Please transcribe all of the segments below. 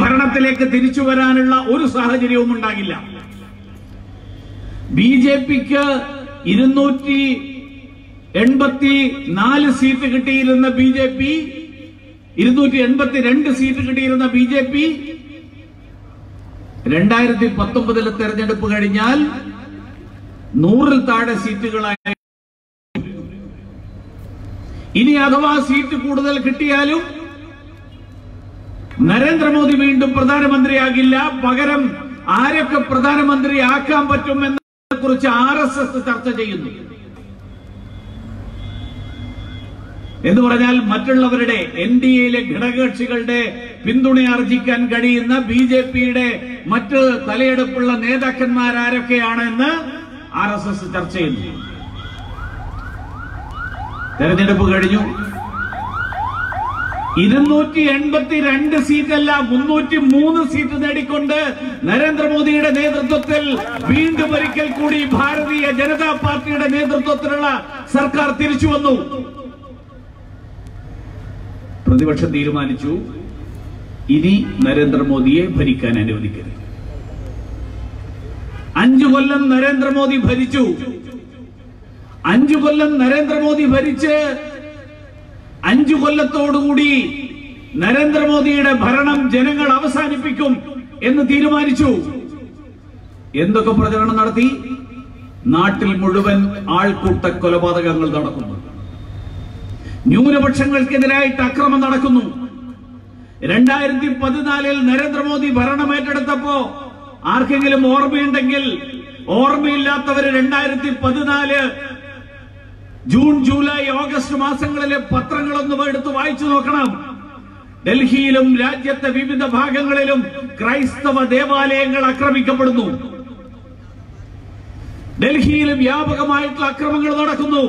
ഭരണത്തിലേക്ക് തിരിച്ചു വരാനുള്ള ഒരു സാഹചര്യവും ഉണ്ടാകില്ല ബി ജെ പിക്ക് ഇരുന്നൂറ്റി എൺപത്തി നാല് സീറ്റ് കിട്ടിയിരുന്ന ബി ജെ പി ഇരുന്നൂറ്റി എൺപത്തി രണ്ട് സീറ്റ് കിട്ടിയിരുന്ന ബി ജെ പി രണ്ടായിരത്തി പത്തൊമ്പതിലെ തെരഞ്ഞെടുപ്പ് കഴിഞ്ഞാൽ നൂറിൽ താഴെ സീറ്റുകളായി ഇനി അഥവാ സീറ്റ് കൂടുതൽ കിട്ടിയാലും നരേന്ദ്രമോദി വീണ്ടും പ്രധാനമന്ത്രിയാകില്ല പകരം ആരൊക്കെ പ്രധാനമന്ത്രിയാക്കാൻ പറ്റുമെന്നതിനെ കുറിച്ച് ആർ എസ് എസ് ചർച്ച ചെയ്യുന്നു എന്ന് പറഞ്ഞാൽ മറ്റുള്ളവരുടെ എൻ ഡി എയിലെ ഘടകകക്ഷികളുടെ പിന്തുണ ആർജിക്കാൻ കഴിയുന്ന ബി ജെ പിയുടെ മറ്റ് തലയെടുപ്പുള്ള നേതാക്കന്മാരാരൊക്കെയാണെന്ന് ആർ എസ് എസ് ചർച്ച ചെയ്യുന്നു തെരഞ്ഞെടുപ്പ് കഴിഞ്ഞു ഇരുന്നൂറ്റി എൺപത്തി രണ്ട് സീറ്റല്ല മുന്നൂറ്റി മൂന്ന് സീറ്റ് നേടിക്കൊണ്ട് നരേന്ദ്രമോദിയുടെ നേതൃത്വത്തിൽ വീണ്ടും ഒരിക്കൽ കൂടി ഭാരതീയ ജനതാ പാർട്ടിയുടെ നേതൃത്വത്തിലുള്ള സർക്കാർ തിരിച്ചു വന്നു പ്രതിപക്ഷം തീരുമാനിച്ചു ഇനി നരേന്ദ്രമോദിയെ ഭരിക്കാൻ അനുവദിക്കരുത് അഞ്ചു കൊല്ലം നരേന്ദ്രമോദി ഭരിച്ചു അഞ്ചു കൊല്ലം നരേന്ദ്രമോദി ഭരിച്ച് അഞ്ചു കൊല്ലത്തോടുകൂടി നരേന്ദ്രമോദിയുടെ ഭരണം ജനങ്ങൾ അവസാനിപ്പിക്കും എന്ന് തീരുമാനിച്ചു എന്തൊക്കെ പ്രചരണം നടത്തി നാട്ടിൽ മുഴുവൻ ആൾക്കൂട്ട കൊലപാതകങ്ങൾ നടക്കുന്നു ന്യൂനപക്ഷങ്ങൾക്കെതിരായിട്ട് അക്രമം നടക്കുന്നു രണ്ടായിരത്തി പതിനാലിൽ നരേന്ദ്രമോദി ഭരണമേറ്റെടുത്തപ്പോ ആർക്കെങ്കിലും ഓർമ്മയുണ്ടെങ്കിൽ ഓർമ്മയില്ലാത്തവര് രണ്ടായിരത്തി പതിനാല് ജൂൺ ജൂലൈ ഓഗസ്റ്റ് മാസങ്ങളിലെ പത്രങ്ങളൊന്നും എടുത്ത് വായിച്ചു നോക്കണം ഡൽഹിയിലും രാജ്യത്തെ വിവിധ ഭാഗങ്ങളിലും ക്രൈസ്തവ ദേവാലയങ്ങൾ ആക്രമിക്കപ്പെടുന്നു ഡൽഹിയിൽ വ്യാപകമായിട്ടുള്ള അക്രമങ്ങൾ നടക്കുന്നു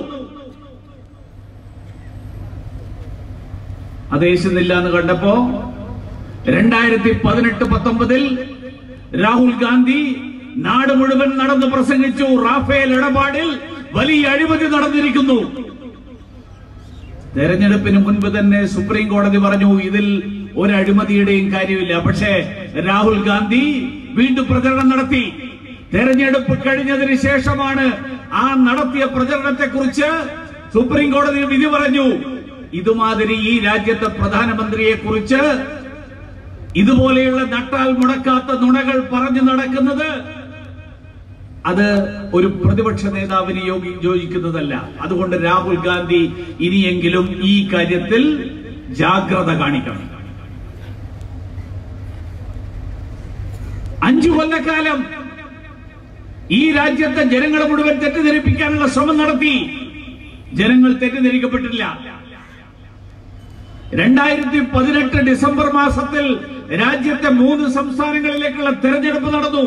അത് ഏശുന്നില്ല എന്ന് കണ്ടപ്പോ രണ്ടായിരത്തി പതിനെട്ട് പത്തൊമ്പതിൽ രാഹുൽ ഗാന്ധി നാട് മുഴുവൻ നടന്ന് പ്രസംഗിച്ചു റാഫേൽ ഇടപാടിൽ വലിയ അഴിമതി നടന്നിരിക്കുന്നു തെരഞ്ഞെടുപ്പിന് മുൻപ് തന്നെ സുപ്രീം കോടതി പറഞ്ഞു ഇതിൽ ഒരു അഴിമതിയുടെയും കാര്യമില്ല പക്ഷേ രാഹുൽ ഗാന്ധി വീണ്ടും പ്രചരണം നടത്തി തെരഞ്ഞെടുപ്പ് കഴിഞ്ഞതിന് ശേഷമാണ് ആ നടത്തിയ പ്രചരണത്തെക്കുറിച്ച് സുപ്രീം കോടതി വിധി പറഞ്ഞു ഇതുമാതിരി ഈ രാജ്യത്തെ പ്രധാനമന്ത്രിയെ കുറിച്ച് ഇതുപോലെയുള്ള നട്ടാൽ മുടക്കാത്ത നുണകൾ പറഞ്ഞു നടക്കുന്നത് അത് ഒരു പ്രതിപക്ഷ നേതാവിന് യോഗി യോജിക്കുന്നതല്ല അതുകൊണ്ട് രാഹുൽ ഗാന്ധി ഇനിയെങ്കിലും ഈ കാര്യത്തിൽ ജാഗ്രത കാണിക്കണം അഞ്ചു കൊല്ലക്കാലം ഈ രാജ്യത്തെ ജനങ്ങളെ മുഴുവൻ തെറ്റിദ്ധരിപ്പിക്കാനുള്ള ശ്രമം നടത്തി ജനങ്ങൾ തെറ്റിദ്ധരിക്കപ്പെട്ടില്ല രണ്ടായിരത്തി പതിനെട്ട് ഡിസംബർ മാസത്തിൽ രാജ്യത്തെ മൂന്ന് സംസ്ഥാനങ്ങളിലേക്കുള്ള തെരഞ്ഞെടുപ്പ് നടന്നു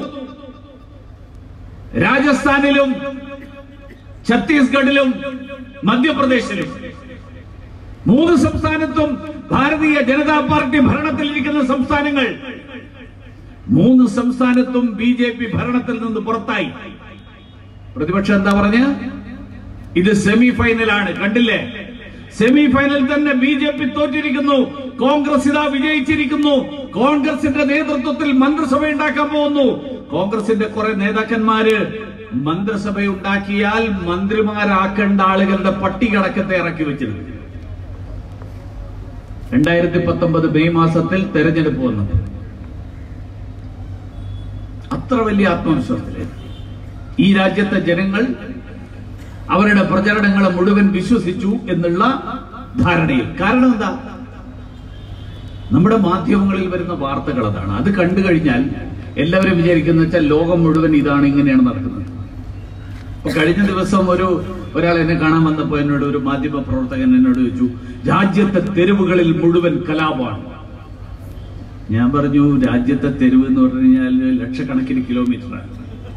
രാജസ്ഥാനിലും ഛത്തീസ്ഗഡിലും മധ്യപ്രദേശിലും മൂന്ന് സംസ്ഥാനത്തും ഭാരതീയ ജനതാ പാർട്ടി ഭരണത്തിലിരിക്കുന്ന സംസ്ഥാനങ്ങൾ മൂന്ന് സംസ്ഥാനത്തും ബി ജെ പി ഭരണത്തിൽ നിന്ന് പുറത്തായി പ്രതിപക്ഷം എന്താ പറഞ്ഞ് ഇത് സെമി ഫൈനലാണ് കണ്ടില്ലേ സെമി ഫൈനൽ തന്നെ ബി ജെ പി തോറ്റിരിക്കുന്നു കോൺഗ്രസ് ഇതാ വിജയിച്ചിരിക്കുന്നു കോൺഗ്രസിന്റെ നേതൃത്വത്തിൽ മന്ത്രിസഭ ഉണ്ടാക്കാൻ പോകുന്നു കോൺഗ്രസിന്റെ കുറെ നേതാക്കന്മാര് മന്ത്രിസഭ ഉണ്ടാക്കിയാൽ മന്ത്രിമാരാക്കേണ്ട ആളുകളുടെ പട്ടികടക്കത്തെ ഇറക്കി വെച്ചിരുന്നു രണ്ടായിരത്തി പത്തൊമ്പത് മെയ് മാസത്തിൽ തെരഞ്ഞെടുപ്പ് വന്നു അത്ര വലിയ ആത്മവിശ്വാസത്തില് ഈ രാജ്യത്തെ ജനങ്ങൾ അവരുടെ പ്രചരണങ്ങളെ മുഴുവൻ വിശ്വസിച്ചു എന്നുള്ള ധാരണയിൽ കാരണം എന്താ നമ്മുടെ മാധ്യമങ്ങളിൽ വരുന്ന വാർത്തകൾ അതാണ് അത് കണ്ടു കഴിഞ്ഞാൽ എല്ലാവരും വിചാരിക്കുന്ന വെച്ചാൽ ലോകം മുഴുവൻ ഇതാണ് ഇങ്ങനെയാണ് നടക്കുന്നത് അപ്പൊ കഴിഞ്ഞ ദിവസം ഒരു ഒരാൾ എന്നെ കാണാൻ വന്നപ്പോ എന്നോട് ഒരു മാധ്യമ പ്രവർത്തകൻ എന്നോട് ചോദിച്ചു രാജ്യത്തെ തെരുവുകളിൽ മുഴുവൻ കലാപമാണ് ഞാൻ പറഞ്ഞു രാജ്യത്തെ തെരുവ് എന്ന് പറഞ്ഞു കഴിഞ്ഞാൽ ലക്ഷക്കണക്കിന് കിലോമീറ്ററാണ്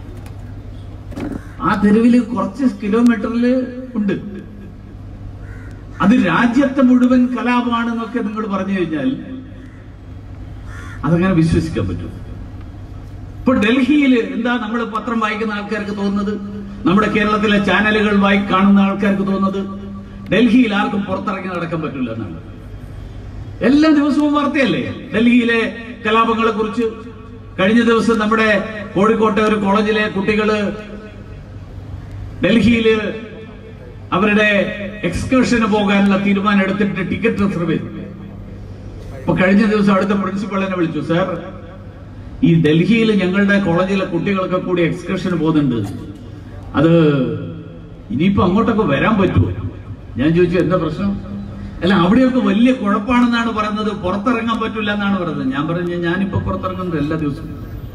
ആ തെരുവില് കുറച്ച് കിലോമീറ്ററിൽ ഉണ്ട് അത് രാജ്യത്തെ മുഴുവൻ കലാപമാണെന്നൊക്കെ നിങ്ങൾ പറഞ്ഞു കഴിഞ്ഞാൽ അതങ്ങനെ വിശ്വസിക്കാൻ പറ്റും ഇപ്പൊ ഡൽഹിയിൽ എന്താ നമ്മൾ പത്രം വായിക്കുന്ന ആൾക്കാർക്ക് തോന്നുന്നത് നമ്മുടെ കേരളത്തിലെ ചാനലുകൾ വായി കാണുന്ന ആൾക്കാർക്ക് തോന്നുന്നത് ഡൽഹിയിൽ ആർക്കും പുറത്തിറങ്ങി നടക്കാൻ പറ്റില്ല എന്നാണ് എല്ലാ ദിവസവും വാർത്തയല്ലേ ഡൽഹിയിലെ കലാപങ്ങളെ കുറിച്ച് കഴിഞ്ഞ ദിവസം നമ്മുടെ കോഴിക്കോട്ടെ ഒരു കോളേജിലെ കുട്ടികള് ഡൽഹിയില് അവരുടെ എക്സ്കർഷന് പോകാനുള്ള തീരുമാനം എടുത്തിട്ട് ടിക്കറ്റ് റിസർവ് ചെയ്തു അപ്പൊ കഴിഞ്ഞ ദിവസം അടുത്ത പ്രിൻസിപ്പൾ എന്നെ വിളിച്ചു സാർ ഈ ഡൽഹിയിൽ ഞങ്ങളുടെ കോളേജിലെ കുട്ടികളൊക്കെ കൂടി എക്സ്കർഷന് പോകുന്നുണ്ട് അത് ഇനിയിപ്പോ അങ്ങോട്ടൊക്കെ വരാൻ പറ്റുമോ ഞാൻ ചോദിച്ചു എന്താ പ്രശ്നം അല്ല അവിടെയൊക്കെ വലിയ കുഴപ്പമാണെന്നാണ് പറയുന്നത് പുറത്തിറങ്ങാൻ പറ്റില്ല എന്നാണ് പറയുന്നത് ഞാൻ പറഞ്ഞു ഞാനിപ്പോ പുറത്തിറങ്ങുന്നത് എല്ലാ ദിവസവും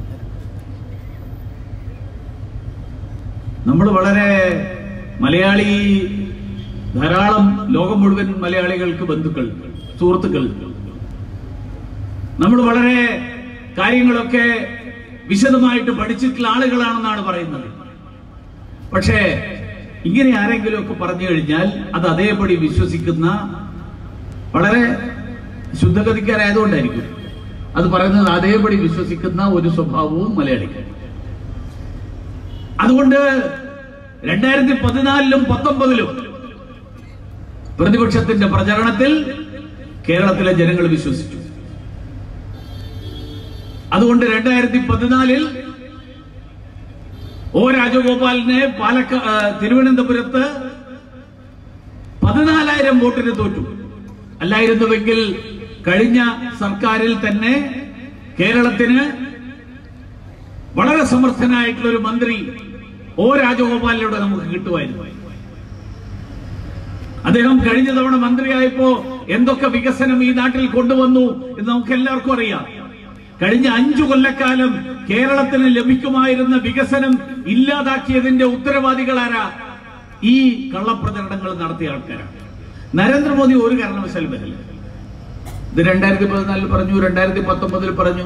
നമ്മൾ വളരെ മലയാളി ധാരാളം ലോകം മുഴുവൻ മലയാളികൾക്ക് ബന്ധുക്കൾ സുഹൃത്തുക്കൾ നമ്മൾ വളരെ കാര്യങ്ങളൊക്കെ വിശദമായിട്ട് പഠിച്ചിട്ടുള്ള ആളുകളാണെന്നാണ് പറയുന്നത് പക്ഷേ ഇങ്ങനെ ആരെങ്കിലും ഒക്കെ പറഞ്ഞു കഴിഞ്ഞാൽ അത് അതേപടി വിശ്വസിക്കുന്ന വളരെ ശുദ്ധഗതിക്കാരായതുകൊണ്ടായിരിക്കും അത് പറയുന്നത് അതേപടി വിശ്വസിക്കുന്ന ഒരു സ്വഭാവവും മലയാളിക്ക് അതുകൊണ്ട് രണ്ടായിരത്തി പതിനാലിലും പത്തൊമ്പതിലും പ്രതിപക്ഷത്തിന്റെ പ്രചരണത്തിൽ കേരളത്തിലെ ജനങ്ങൾ വിശ്വസിച്ചു അതുകൊണ്ട് രണ്ടായിരത്തി പതിനാലിൽ ഒ രാജഗോപാലിനെ പാലക്ക ആ, തിരുവനന്തപുരത്ത് പതിനാലായിരം വോട്ടിന് തോറ്റു അല്ലായിരുന്നുവെങ്കിൽ കഴിഞ്ഞ സർക്കാരിൽ തന്നെ കേരളത്തിന് വളരെ സമർത്ഥനായിട്ടുള്ള ഒരു മന്ത്രി ഒ രാജഗോപാലിലൂടെ നമുക്ക് കിട്ടുമായിരുന്നു അദ്ദേഹം കഴിഞ്ഞ തവണ മന്ത്രിയായപ്പോ എന്തൊക്കെ വികസനം ഈ നാട്ടിൽ കൊണ്ടുവന്നു എന്ന് നമുക്ക് എല്ലാവർക്കും അറിയാം കഴിഞ്ഞ അഞ്ചു കൊല്ലക്കാലം കേരളത്തിന് ലഭിക്കുമായിരുന്ന വികസനം ഇല്ലാതാക്കിയതിന്റെ ഉത്തരവാദികളാരാ ഈ കള്ളപ്രചരണങ്ങൾ നടത്തിയ ആൾക്കാരാണ് നരേന്ദ്രമോദി ഒരു കാരണവശാലും വരില്ല ഇത് രണ്ടായിരത്തി പതിനാലിൽ പറഞ്ഞു രണ്ടായിരത്തി പത്തൊമ്പതിൽ പറഞ്ഞു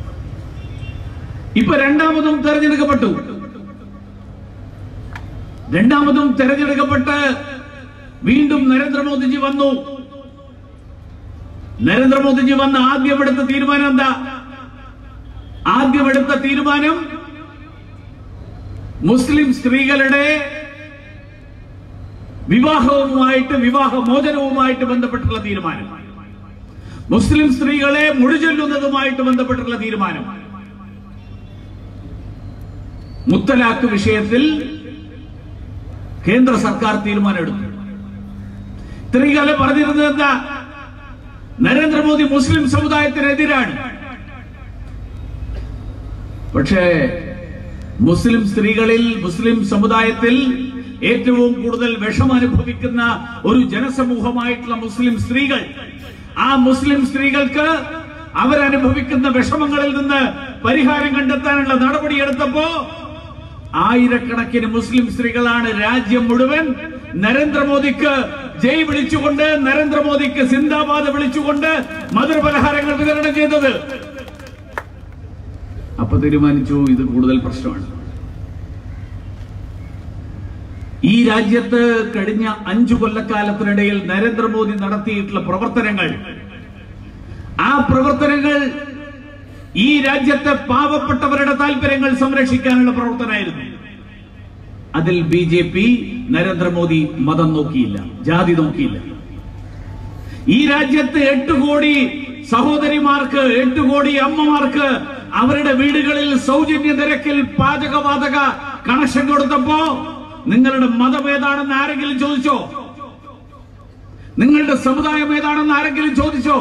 ഇപ്പൊ രണ്ടാമതും തെരഞ്ഞെടുക്കപ്പെട്ടു രണ്ടാമതും തെരഞ്ഞെടുക്കപ്പെട്ട് വീണ്ടും നരേന്ദ്രമോദിജി വന്നു നരേന്ദ്രമോദിജി വന്ന ആദ്യം എടുത്ത തീരുമാനം എന്താ ആദ്യം എടുത്ത തീരുമാനം മുസ്ലിം സ്ത്രീകളുടെ വിവാഹവുമായിട്ട് വിവാഹമോചനവുമായിട്ട് ബന്ധപ്പെട്ടുള്ള തീരുമാനം മുസ്ലിം സ്ത്രീകളെ മുഴുചൊല്ലുന്നതുമായിട്ട് ബന്ധപ്പെട്ടുള്ള തീരുമാനം മുത്തലാഖ് വിഷയത്തിൽ കേന്ദ്ര സർക്കാർ തീരുമാനമെടുത്തു ഇത്രയും കാലം പറഞ്ഞിരുന്നത് എന്താ നരേന്ദ്രമോദി മുസ്ലിം സമുദായത്തിനെതിരാണ് പക്ഷേ മുസ്ലിം സ്ത്രീകളിൽ മുസ്ലിം സമുദായത്തിൽ ഏറ്റവും കൂടുതൽ വിഷം അനുഭവിക്കുന്ന ഒരു ജനസമൂഹമായിട്ടുള്ള മുസ്ലിം സ്ത്രീകൾ ആ മുസ്ലിം സ്ത്രീകൾക്ക് അവരനുഭവിക്കുന്ന വിഷമങ്ങളിൽ നിന്ന് പരിഹാരം കണ്ടെത്താനുള്ള നടപടിയെടുത്തപ്പോ ആയിരക്കണക്കിന് മുസ്ലിം സ്ത്രീകളാണ് രാജ്യം മുഴുവൻ നരേന്ദ്രമോദിക്ക് ജയ് വിളിച്ചുകൊണ്ട് നരേന്ദ്രമോദിക്ക് സിന്ദാബാദ് വിളിച്ചുകൊണ്ട് മധുരപലഹാരങ്ങൾ വിതരണം ചെയ്തത് അപ്പൊ തീരുമാനിച്ചു ഇത് കൂടുതൽ പ്രശ്നമാണ് ഈ രാജ്യത്ത് കഴിഞ്ഞ അഞ്ചു കൊല്ലക്കാലത്തിനിടയിൽ നരേന്ദ്രമോദി നടത്തിയിട്ടുള്ള പ്രവർത്തനങ്ങൾ ആ പ്രവർത്തനങ്ങൾ ഈ രാജ്യത്തെ പാവപ്പെട്ടവരുടെ താല്പര്യങ്ങൾ സംരക്ഷിക്കാനുള്ള പ്രവർത്തനമായിരുന്നു അതിൽ ബി ജെ പി നരേന്ദ്രമോദി മതം നോക്കിയില്ല ജാതി നോക്കിയില്ല ഈ രാജ്യത്ത് എട്ട് കോടി സഹോദരിമാർക്ക് എട്ട് കോടി അമ്മമാർക്ക് അവരുടെ വീടുകളിൽ സൗജന്യ നിരക്കിൽ പാചകവാതക കണക്ഷൻ കൊടുത്തപ്പോ നിങ്ങളുടെ മതം ഏതാണെന്ന് ആരെങ്കിലും ചോദിച്ചോ നിങ്ങളുടെ സമുദായം ഏതാണെന്ന് ആരെങ്കിലും ചോദിച്ചോ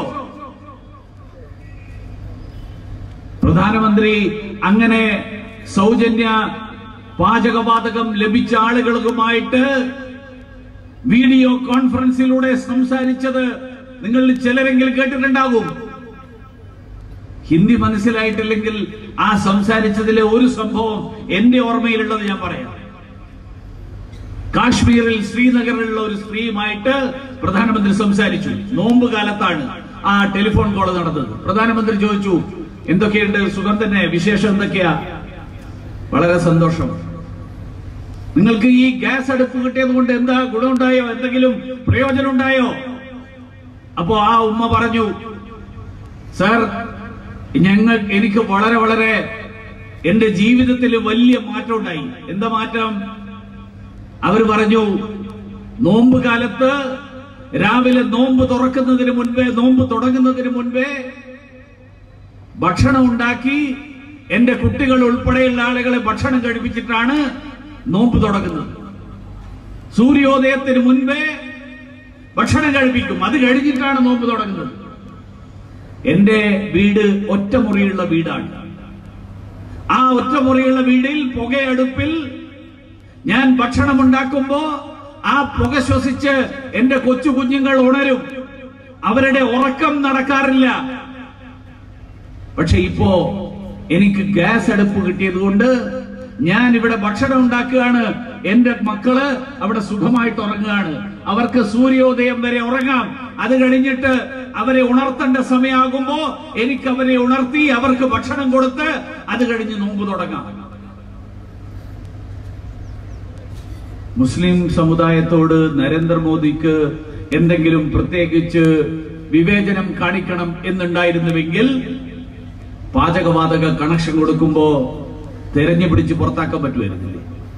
പ്രധാനമന്ത്രി അങ്ങനെ സൗജന്യ പാചകവാതകം ലഭിച്ച ആളുകളുമായിട്ട് വീഡിയോ കോൺഫറൻസിലൂടെ സംസാരിച്ചത് നിങ്ങൾ ചിലരെങ്കിലും കേട്ടിട്ടുണ്ടാകും ഹിന്ദി മനസ്സിലായിട്ടില്ലെങ്കിൽ ആ സംസാരിച്ചതിലെ ഒരു സംഭവം എന്റെ ഓർമ്മയിലുള്ളത് ഞാൻ പറയാം കാശ്മീരിൽ ശ്രീനഗറിലുള്ള ഒരു സ്ത്രീയുമായിട്ട് പ്രധാനമന്ത്രി സംസാരിച്ചു നോമ്പ് കാലത്താണ് ആ ടെലിഫോൺ കോൾ നടന്നത് പ്രധാനമന്ത്രി ചോദിച്ചു എന്തൊക്കെയുണ്ട് സുഖം തന്നെ വിശേഷം എന്തൊക്കെയാ വളരെ സന്തോഷം നിങ്ങൾക്ക് ഈ ഗ്യാസ് അടുപ്പ് കിട്ടിയത് കൊണ്ട് എന്താ ഗുണമുണ്ടായോ എന്തെങ്കിലും പ്രയോജനം ഉണ്ടായോ അപ്പോ ആ ഉമ്മ പറഞ്ഞു സാർ ഞങ്ങൾ എനിക്ക് വളരെ വളരെ എന്റെ ജീവിതത്തിൽ വലിയ മാറ്റം ഉണ്ടായി എന്താ മാറ്റം അവർ പറഞ്ഞു നോമ്പ് കാലത്ത് രാവിലെ നോമ്പ് തുറക്കുന്നതിന് മുൻപേ നോമ്പ് തുടങ്ങുന്നതിന് മുൻപേ ഭക്ഷണം ഉണ്ടാക്കി എന്റെ കുട്ടികൾ ഉൾപ്പെടെയുള്ള ആളുകളെ ഭക്ഷണം കഴിപ്പിച്ചിട്ടാണ് നോമ്പ് തുടങ്ങുന്നത് സൂര്യോദയത്തിന് മുൻപേ ഭക്ഷണം കഴിപ്പിക്കും അത് കഴിഞ്ഞിട്ടാണ് നോമ്പ് തുടങ്ങുന്നത് എന്റെ വീട് ഒറ്റമുറിയുള്ള വീടാണ് ആ ഒറ്റമുറിയുള്ള വീടിൽ പുകയടുപ്പിൽ ഞാൻ ഭക്ഷണം ഉണ്ടാക്കുമ്പോ ആ പുക ശ്വസിച്ച് എന്റെ കൊച്ചു കുഞ്ഞുങ്ങൾ ഉണരും അവരുടെ ഉറക്കം നടക്കാറില്ല പക്ഷെ ഇപ്പോ എനിക്ക് ഗ്യാസ് അടുപ്പ് കിട്ടിയത് കൊണ്ട് ഞാൻ ഇവിടെ ഭക്ഷണം ഉണ്ടാക്കുകയാണ് എന്റെ മക്കള് അവിടെ സുഖമായിട്ട് ഉറങ്ങുകയാണ് അവർക്ക് സൂര്യോദയം വരെ ഉറങ്ങാം അത് കഴിഞ്ഞിട്ട് അവരെ ഉണർത്തേണ്ട സമയമാകുമ്പോ എനിക്ക് അവരെ ഉണർത്തി അവർക്ക് ഭക്ഷണം കൊടുത്ത് അത് കഴിഞ്ഞ് നോമ്പ് തുടങ്ങാം മുസ്ലിം സമുദായത്തോട് നരേന്ദ്രമോദിക്ക് എന്തെങ്കിലും പ്രത്യേകിച്ച് വിവേചനം കാണിക്കണം എന്നുണ്ടായിരുന്നുവെങ്കിൽ പാചകവാതക കണക്ഷൻ കൊടുക്കുമ്പോ തെരഞ്ഞു പിടിച്ച് പുറത്താക്കാൻ പറ്റുമായിരുന്നില്ലേ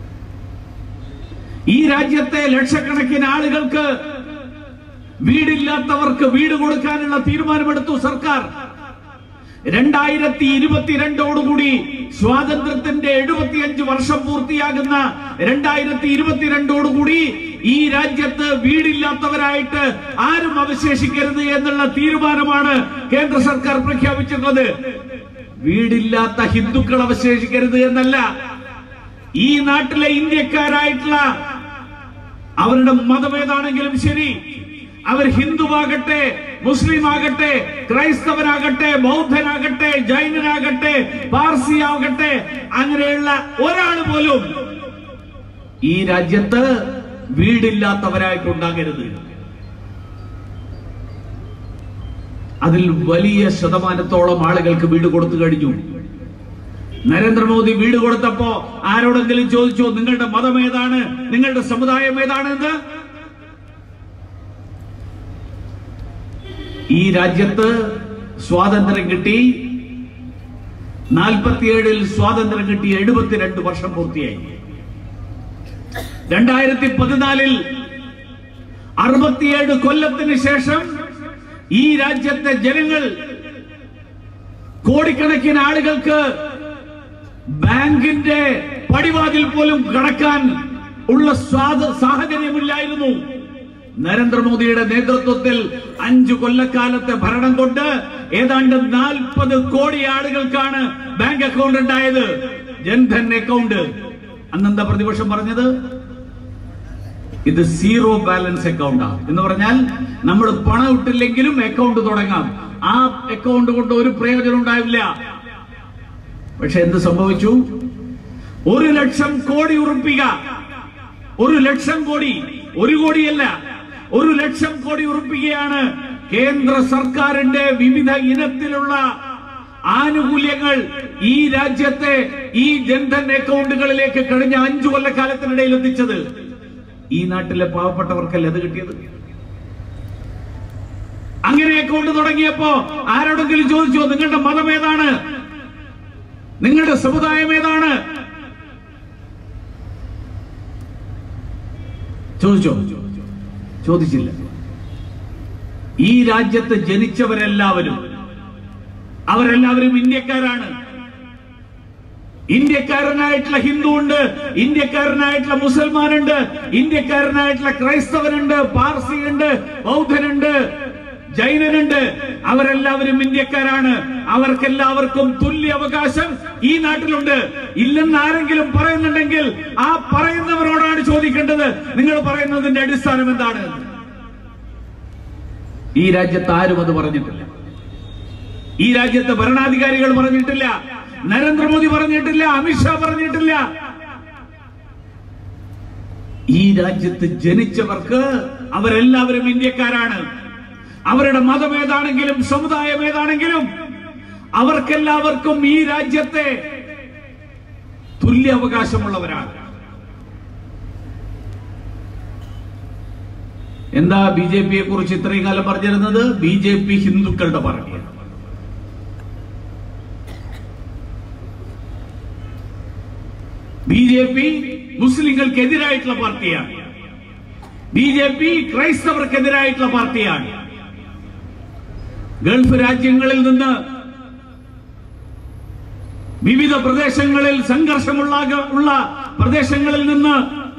ഈ രാജ്യത്തെ ലക്ഷക്കണക്കിന് ആളുകൾക്ക് വീടില്ലാത്തവർക്ക് വീട് കൊടുക്കാനുള്ള തീരുമാനമെടുത്തു സർക്കാർ രണ്ടായിരത്തി ഇരുപത്തിരണ്ടോടുകൂടി സ്വാതന്ത്ര്യത്തിന്റെ എഴുപത്തിയഞ്ച് വർഷം പൂർത്തിയാകുന്ന രണ്ടായിരത്തി ഇരുപത്തിരണ്ടോടുകൂടി ഈ രാജ്യത്ത് വീടില്ലാത്തവരായിട്ട് ആരും അവശേഷിക്കരുത് എന്നുള്ള തീരുമാനമാണ് കേന്ദ്ര സർക്കാർ പ്രഖ്യാപിച്ചിട്ടുള്ളത് വീടില്ലാത്ത ഹിന്ദുക്കൾ അവശേഷിക്കരുത് എന്നല്ല ഈ നാട്ടിലെ ഇന്ത്യക്കാരായിട്ടുള്ള അവരുടെ മതം ഏതാണെങ്കിലും ശരി അവർ ഹിന്ദുവാകട്ടെ മുസ്ലിം ആകട്ടെ ക്രൈസ്തവനാകട്ടെ ബൗദ്ധനാകട്ടെ ജൈനനാകട്ടെ പാർസി ആകട്ടെ അങ്ങനെയുള്ള ഒരാൾ പോലും ഈ രാജ്യത്ത് വീടില്ലാത്തവരായിട്ടുണ്ടാകരുത് അതിൽ വലിയ ശതമാനത്തോളം ആളുകൾക്ക് വീട് കൊടുത്തു കഴിഞ്ഞു നരേന്ദ്രമോദി വീട് കൊടുത്തപ്പോ ആരോടെങ്കിലും ചോദിച്ചു നിങ്ങളുടെ മതം ഏതാണ് നിങ്ങളുടെ സമുദായം ഏതാണെന്ന് ഈ രാജ്യത്ത് സ്വാതന്ത്ര്യം കിട്ടി നാൽപ്പത്തിയേഴിൽ സ്വാതന്ത്ര്യം കിട്ടി എഴുപത്തിരണ്ട് വർഷം പൂർത്തിയായി രണ്ടായിരത്തി പതിനാലിൽ അറുപത്തിയേഴ് കൊല്ലത്തിന് ശേഷം ഈ രാജ്യത്തെ ജനങ്ങൾ കോടിക്കണക്കിന് ആളുകൾക്ക് ബാങ്കിന്റെ പടിവാതിൽ പോലും കടക്കാൻ ഉള്ള സ്വാത സാഹചര്യമില്ലായിരുന്നു നരേന്ദ്രമോദിയുടെ നേതൃത്വത്തിൽ അഞ്ചു കൊല്ലക്കാലത്തെ ഭരണം കൊണ്ട് ഏതാണ്ട് നാൽപ്പത് കോടി ആളുകൾക്കാണ് ബാങ്ക് അക്കൗണ്ട് ഉണ്ടായത് ജൻധൻ അക്കൗണ്ട് അന്നെന്താ പ്രതിപക്ഷം പറഞ്ഞത് ഇത് സീറോ ബാലൻസ് അക്കൗണ്ടാ എന്ന് പറഞ്ഞാൽ നമ്മൾ പണം ഇട്ടില്ലെങ്കിലും അക്കൗണ്ട് തുടങ്ങാം ആ അക്കൗണ്ട് കൊണ്ട് ഒരു പ്രയോജനം ഉണ്ടാവില്ല പക്ഷെ എന്ത് സംഭവിച്ചു ഒരു ലക്ഷം കോടി ഉറപ്പിക ഒരു ലക്ഷം കോടി ഒരു കോടിയല്ല ഒരു ലക്ഷം കോടി ഉറപ്പിക്കുകയാണ് കേന്ദ്ര സർക്കാരിന്റെ വിവിധ ഇനത്തിലുള്ള ആനുകൂല്യങ്ങൾ ഈ രാജ്യത്തെ ഈ ജൻധൻ അക്കൗണ്ടുകളിലേക്ക് കഴിഞ്ഞ അഞ്ചു കൊല്ലക്കാലത്തിനിടയിൽ എത്തിച്ചത് ഈ നാട്ടിലെ പാവപ്പെട്ടവർക്കല്ല അത് കിട്ടിയത് അങ്ങനെ അക്കൗണ്ട് തുടങ്ങിയപ്പോ ആരോടെങ്കിലും ചോദിച്ചോ നിങ്ങളുടെ മതം ഏതാണ് നിങ്ങളുടെ സമുദായം ഏതാണ് ചോദിച്ചോ ചോദിച്ചില്ല ഈ രാജ്യത്ത് ജനിച്ചവരെല്ലാവരും അവരെല്ലാവരും ഇന്ത്യക്കാരാണ് ഇന്ത്യക്കാരനായിട്ടുള്ള ഹിന്ദു ഉണ്ട് ഇന്ത്യക്കാരനായിട്ടുള്ള മുസൽമാനുണ്ട് ഇന്ത്യക്കാരനായിട്ടുള്ള ക്രൈസ്തവനുണ്ട് പാർസി ഉണ്ട് ബൗദ്ധനുണ്ട് ജൈനനുണ്ട് അവരെല്ലാവരും ഇന്ത്യക്കാരാണ് അവർക്കെല്ലാവർക്കും തുല്യ അവകാശം ഈ നാട്ടിലുണ്ട് ഇല്ലെന്ന് ആരെങ്കിലും പറയുന്നുണ്ടെങ്കിൽ ആ പറയുന്നവരോടാണ് ചോദിക്കേണ്ടത് നിങ്ങൾ പറയുന്നതിന്റെ അടിസ്ഥാനം എന്താണ് ഈ രാജ്യത്ത് ആരും അത് പറഞ്ഞിട്ടില്ല ഈ രാജ്യത്തെ ഭരണാധികാരികൾ പറഞ്ഞിട്ടില്ല നരേന്ദ്രമോദി പറഞ്ഞിട്ടില്ല അമിത്ഷാ പറഞ്ഞിട്ടില്ല ഈ രാജ്യത്ത് ജനിച്ചവർക്ക് അവരെല്ലാവരും ഇന്ത്യക്കാരാണ് അവരുടെ മതം ഏതാണെങ്കിലും സമുദായം ഏതാണെങ്കിലും അവർക്കെല്ലാവർക്കും ഈ രാജ്യത്തെ തുല്യ അവകാശമുള്ളവരാണ് എന്താ ബി ജെ പിയെ കുറിച്ച് ഇത്രയും കാലം പറഞ്ഞിരുന്നത് ബി ജെ പി ഹിന്ദുക്കളുടെ പാർട്ടിയാണ് ബി ജെ പി മുസ്ലിങ്ങൾക്ക് എതിരായിട്ടുള്ള പാർട്ടിയാണ് ബി ജെ പി ക്രൈസ്തവർക്കെതിരായിട്ടുള്ള പാർട്ടിയാണ് ഗൾഫ് രാജ്യങ്ങളിൽ നിന്ന് വിവിധ പ്രദേശങ്ങളിൽ സംഘർഷമുള്ള ഉള്ള പ്രദേശങ്ങളിൽ നിന്ന്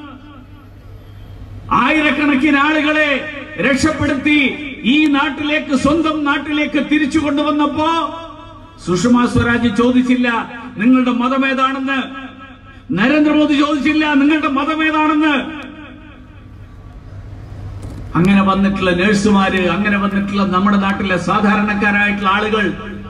ആയിരക്കണക്കിന് ആളുകളെ രക്ഷപ്പെടുത്തി ഈ നാട്ടിലേക്ക് സ്വന്തം നാട്ടിലേക്ക് തിരിച്ചു കൊണ്ടുവന്നപ്പോ സുഷമ സ്വരാജ് ചോദിച്ചില്ല നിങ്ങളുടെ മതം ഏതാണെന്ന് നരേന്ദ്രമോദി ചോദിച്ചില്ല നിങ്ങളുടെ മതം ഏതാണെന്ന് അങ്ങനെ വന്നിട്ടുള്ള നഴ്സുമാര് അങ്ങനെ വന്നിട്ടുള്ള നമ്മുടെ നാട്ടിലെ സാധാരണക്കാരായിട്ടുള്ള ആളുകൾ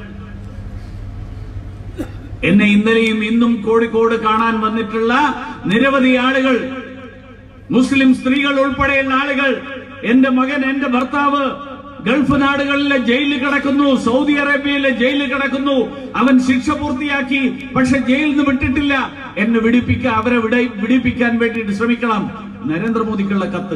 എന്നെ ഇന്നലെയും ഇന്നും കോഴിക്കോട് കാണാൻ വന്നിട്ടുള്ള നിരവധി ആളുകൾ മുസ്ലിം സ്ത്രീകൾ ഉൾപ്പെടെയുള്ള ആളുകൾ എന്റെ മകൻ എന്റെ ഭർത്താവ് ഗൾഫ് നാടുകളിലെ ജയിലിൽ കിടക്കുന്നു സൗദി അറേബ്യയിലെ ജയിലിൽ കിടക്കുന്നു അവൻ ശിക്ഷ പൂർത്തിയാക്കി പക്ഷെ ജയിലിൽ നിന്ന് വിട്ടിട്ടില്ല എന്നെ വിടിപ്പിക്കാൻ അവരെ വിട- വിടിപ്പിക്കാൻ വേണ്ടിയിട്ട് ശ്രമിക്കണം നരേന്ദ്രമോദിക്കുള്ള കത്ത്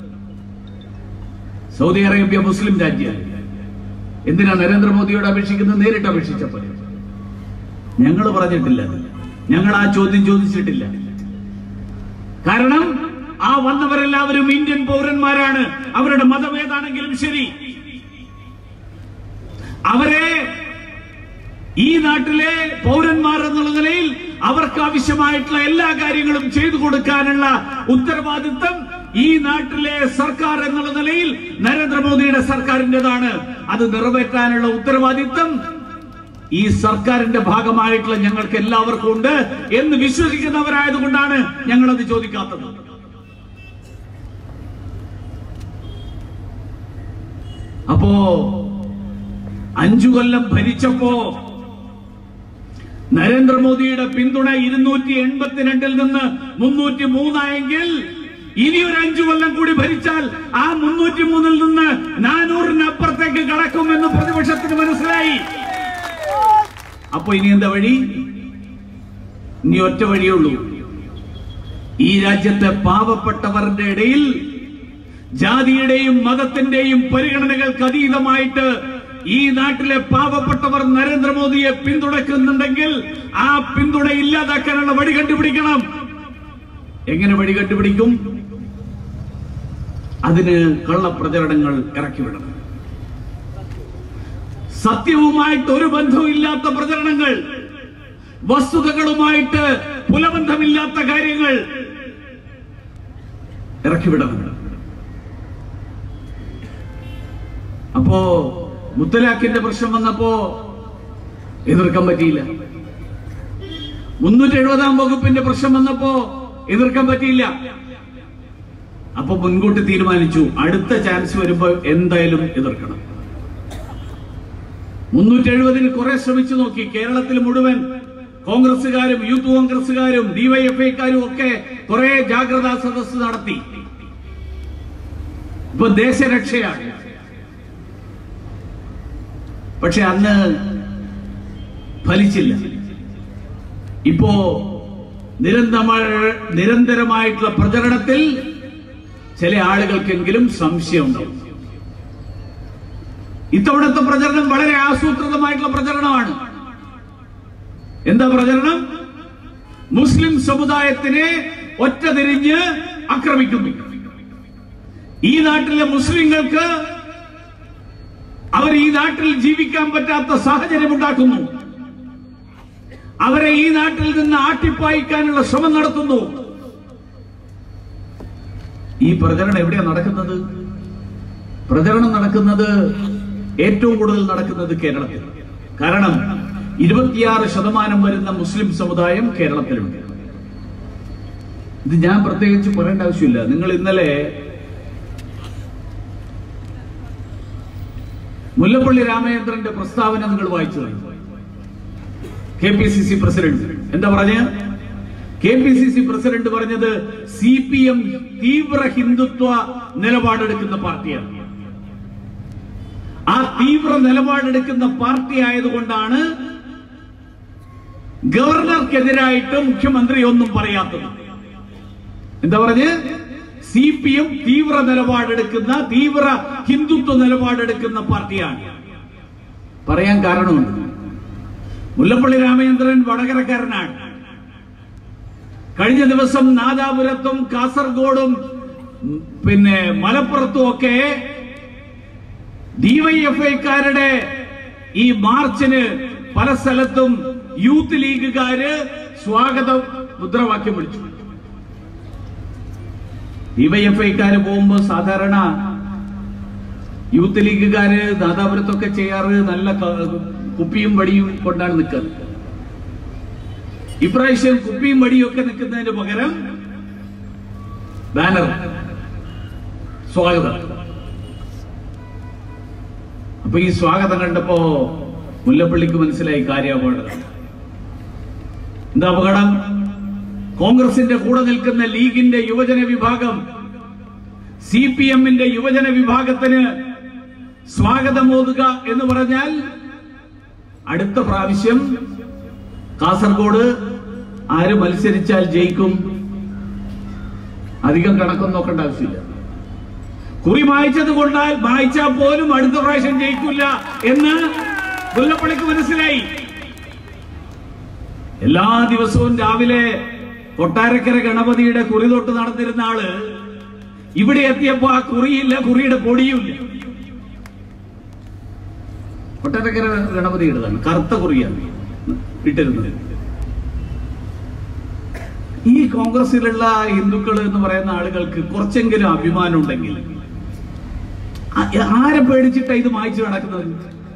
സൗദി അറേബ്യ മുസ്ലിം രാജ്യം എന്തിനാ നരേന്ദ്രമോദിയോട് അപേക്ഷിക്കുന്നത് നേരിട്ട് അപേക്ഷിച്ചപ്പോൾ ഞങ്ങൾ പറഞ്ഞിട്ടില്ല അത്. ഞങ്ങൾ ആ ചോദ്യം ചോദിച്ചിട്ടില്ല കാരണം ആ വന്നവരെല്ലാവരും ഇന്ത്യൻ പൗരന്മാരാണ് അവരുടെ മതം ഏതാണെങ്കിലും ശരി അവരെ ഈ നാട്ടിലെ പൗരന്മാർ എന്നുള്ള നിലയിൽ അവർക്ക് ആവശ്യമായിട്ടുള്ള എല്ലാ കാര്യങ്ങളും ചെയ്തു കൊടുക്കാനുള്ള ഉത്തരവാദിത്വം ഈ നാട്ടിലെ സർക്കാർ എന്നുള്ള നിലയിൽ നരേന്ദ്രമോദിയുടെ സർക്കാരിൻ്റെതാണ് അത് നിറവേറ്റാനുള്ള ഉത്തരവാദിത്വം ഈ സർക്കാരിന്റെ ഭാഗമായിട്ടുള്ള ഞങ്ങൾക്ക് എല്ലാവർക്കും ഉണ്ട് എന്ന് വിശ്വസിക്കുന്നവരായതുകൊണ്ടാണ് ഞങ്ങളത് ചോദിക്കാത്തത് അപ്പോ അഞ്ചു കൊല്ലം ഭരിച്ചപ്പോ നരേന്ദ്രമോദിയുടെ പിന്തുണ ഇരുന്നൂറ്റി എൺപത്തിരണ്ടിൽ നിന്ന് മുന്നൂറ്റി മൂന്നായെങ്കിൽ ഇനി ഒരു അഞ്ചു കൊല്ലം കൂടി ഭരിച്ചാൽ ആ മുന്നൂറ്റി മൂന്നിൽ നിന്ന് നാനൂറിന് അപ്പുറത്തേക്ക് കടക്കുമെന്ന് പ്രതിപക്ഷത്തിന് മനസ്സിലായി അപ്പൊ ഇനി എന്താ വഴി ഇനി ഒറ്റ വഴിയുള്ളൂ ഈ രാജ്യത്തെ പാവപ്പെട്ടവരുടെ ഇടയിൽ ജാതിയുടെയും മതത്തിന്റെയും പരിഗണനകൾക്ക് അതീതമായിട്ട് ഈ നാട്ടിലെ പാവപ്പെട്ടവർ നരേന്ദ്രമോദിയെ പിന്തുണയ്ക്കുന്നുണ്ടെങ്കിൽ ആ പിന്തുണ ഇല്ലാതാക്കാനുള്ള വഴി കണ്ടുപിടിക്കണം എങ്ങനെ വഴി കണ്ടുപിടിക്കും അതിന് കള്ളപ്രചരണങ്ങൾ ഇറക്കിവിടണം സത്യവുമായിട്ട് ഒരു ബന്ധവുമില്ലാത്ത പ്രചരണങ്ങൾ വസ്തുതകളുമായിട്ട് പുലബന്ധമില്ലാത്ത കാര്യങ്ങൾ ഇറക്കിവിടണം അപ്പോ മുത്തലാഖിന്റെ പ്രശ്നം വന്നപ്പോ എതിർക്കാൻ പറ്റിയില്ല മുന്നൂറ്റി എഴുപതാം വകുപ്പിന്റെ പ്രശ്നം വന്നപ്പോ എതിർക്കാൻ പറ്റിയില്ല അപ്പൊ മുൻകൂട്ടി തീരുമാനിച്ചു അടുത്ത ചാൻസ് വരുമ്പോ എന്തായാലും എതിർക്കണം മുന്നൂറ്റി എഴുപതിന് കുറെ ശ്രമിച്ചു നോക്കി കേരളത്തിൽ മുഴുവൻ കോൺഗ്രസുകാരും യൂത്ത് കോൺഗ്രസുകാരും ഡിവൈഎഫ്ഐക്കാരും ഒക്കെ കുറെ ജാഗ്രതാ സദസ് നടത്തി ഇപ്പൊ ദേശരക്ഷയാണ് പക്ഷെ അന്ന് ഫലിച്ചില്ല ഇപ്പോ നിരന്തരമായ നിരന്തരമായിട്ടുള്ള പ്രചരണത്തിൽ ചില ആളുകൾക്കെങ്കിലും സംശയമുണ്ടാവും ഇത്തവണത്തെ പ്രചരണം വളരെ ആസൂത്രിതമായിട്ടുള്ള പ്രചരണമാണ് എന്താ പ്രചരണം മുസ്ലിം സമുദായത്തിനെ ഒറ്റ തിരിഞ്ഞ് ആക്രമിക്കുന്നു ഈ നാട്ടിലെ മുസ്ലിങ്ങൾക്ക് അവർ ഈ നാട്ടിൽ ജീവിക്കാൻ പറ്റാത്ത സാഹചര്യം ഉണ്ടാക്കുന്നു അവരെ ഈ നാട്ടിൽ നിന്ന് ആട്ടിപ്പായിക്കാനുള്ള ശ്രമം നടത്തുന്നു ഈ പ്രചരണം എവിടെയാണ് നടക്കുന്നത് പ്രചരണം നടക്കുന്നത് ഏറ്റവും കൂടുതൽ നടക്കുന്നത് കേരളത്തിൽ കാരണം ഇരുപത്തിയാറ് ശതമാനം വരുന്ന മുസ്ലിം സമുദായം കേരളത്തിലുണ്ട് ഇത് ഞാൻ പ്രത്യേകിച്ച് പറയേണ്ട ആവശ്യമില്ല നിങ്ങൾ ഇന്നലെ മുല്ലപ്പള്ളി രാമചന്ദ്രന്റെ പ്രസ്താവന നിങ്ങൾ വായിച്ചു K P C C president എന്താ പറഞ്ഞ K P C C president പറഞ്ഞത് സി പി എം തീവ്ര ഹിന്ദുത്വ നിലപാടെടുക്കുന്ന പാർട്ടിയാണ് ആ തീവ്ര നിലപാടെടുക്കുന്ന പാർട്ടി ആയതുകൊണ്ടാണ് ഗവർണർക്കെതിരായിട്ട് മുഖ്യമന്ത്രി ഒന്നും പറയാത്തത് എന്താ പറഞ്ഞ് സി പി എം തീവ്ര നിലപാടെടുക്കുന്ന തീവ്ര ഹിന്ദുത്വ നിലപാടെടുക്കുന്ന പാർട്ടിയാണ് പറയാൻ കാരണമുണ്ട് മുല്ലപ്പള്ളി രാമചന്ദ്രൻ വടകരക്കാരനാണ് കഴിഞ്ഞ ദിവസം നാദാപുരത്തും കാസർഗോഡും ഉം, പിന്നെ മലപ്പുറത്തും ഒക്കെ ഡിവൈഎഫ്ഐക്കാരുടെ ഈ മാർച്ചിന് പല സ്ഥലത്തും യൂത്ത് ലീഗുകാര് സ്വാഗതം മുദ്രാവാക്യം വിളിച്ചു ഡിവൈഎഫ്ഐക്കാര് പോകുമ്പോ സാധാരണ യൂത്ത് ലീഗുകാര് ദാതാപുരത്തൊക്കെ ചെയ്യാറ് നല്ല ക- കുപ്പിയും വടിയും കൊണ്ടാണ് നിൽക്കുന്നത് ഇപ്രാവശ്യം കുപ്പിയും വടിയും ഒക്കെ നിൽക്കുന്നതിന് പകരം ബാനർ സ്വാഗതം അപ്പൊ ഈ സ്വാഗതം കണ്ടപ്പോ മുല്ലപ്പള്ളിക്ക് മനസ്സിലായി കാര്യാപാട് എന്താ അപകടം കോൺഗ്രസിന്റെ കൂടെ നിൽക്കുന്ന ലീഗിന്റെ യുവജന വിഭാഗം സി പി എമ്മിന്റെ യുവജന വിഭാഗത്തിന് സ്വാഗതം ഓതുക എന്ന് പറഞ്ഞാൽ അടുത്ത പ്രാവശ്യം കാസർഗോഡ് ആര് മത്സരിച്ചാൽ ജയിക്കും അധികം കണക്കൊന്നും നോക്കേണ്ട ആവശ്യമില്ല കുറി മായ്ച്ചത് കൊണ്ടാൽ മായ്ച്ചാൽ പോലും അടുത്ത പ്രാവശ്യം ജയിക്കില്ല എന്ന് മുല്ലപ്പള്ളിക്ക് മനസ്സിലായി എല്ലാ ദിവസവും രാവിലെ കൊട്ടാരക്കര ഗണപതിയുടെ കുറി തൊട്ട് നടന്നിരുന്ന ആള് ഇവിടെ എത്തിയപ്പോ ആ കുറിയില്ല കുറിയുടെ പൊടിയുമില്ല കൊട്ടാരക്കര ഗണപതിയുടേതാണ് കറുത്ത കുറിയാണ് ഇട്ടിരുന്നത് ഈ കോൺഗ്രസിലുള്ള ഹിന്ദുക്കൾ എന്ന് പറയുന്ന ആളുകൾക്ക് കുറച്ചെങ്കിലും അഭിമാനം ഉണ്ടെങ്കിൽ ആ- ആരെ പേടിച്ചിട്ടാ ഇത് മായ്ച്ചു നടക്കുന്നത്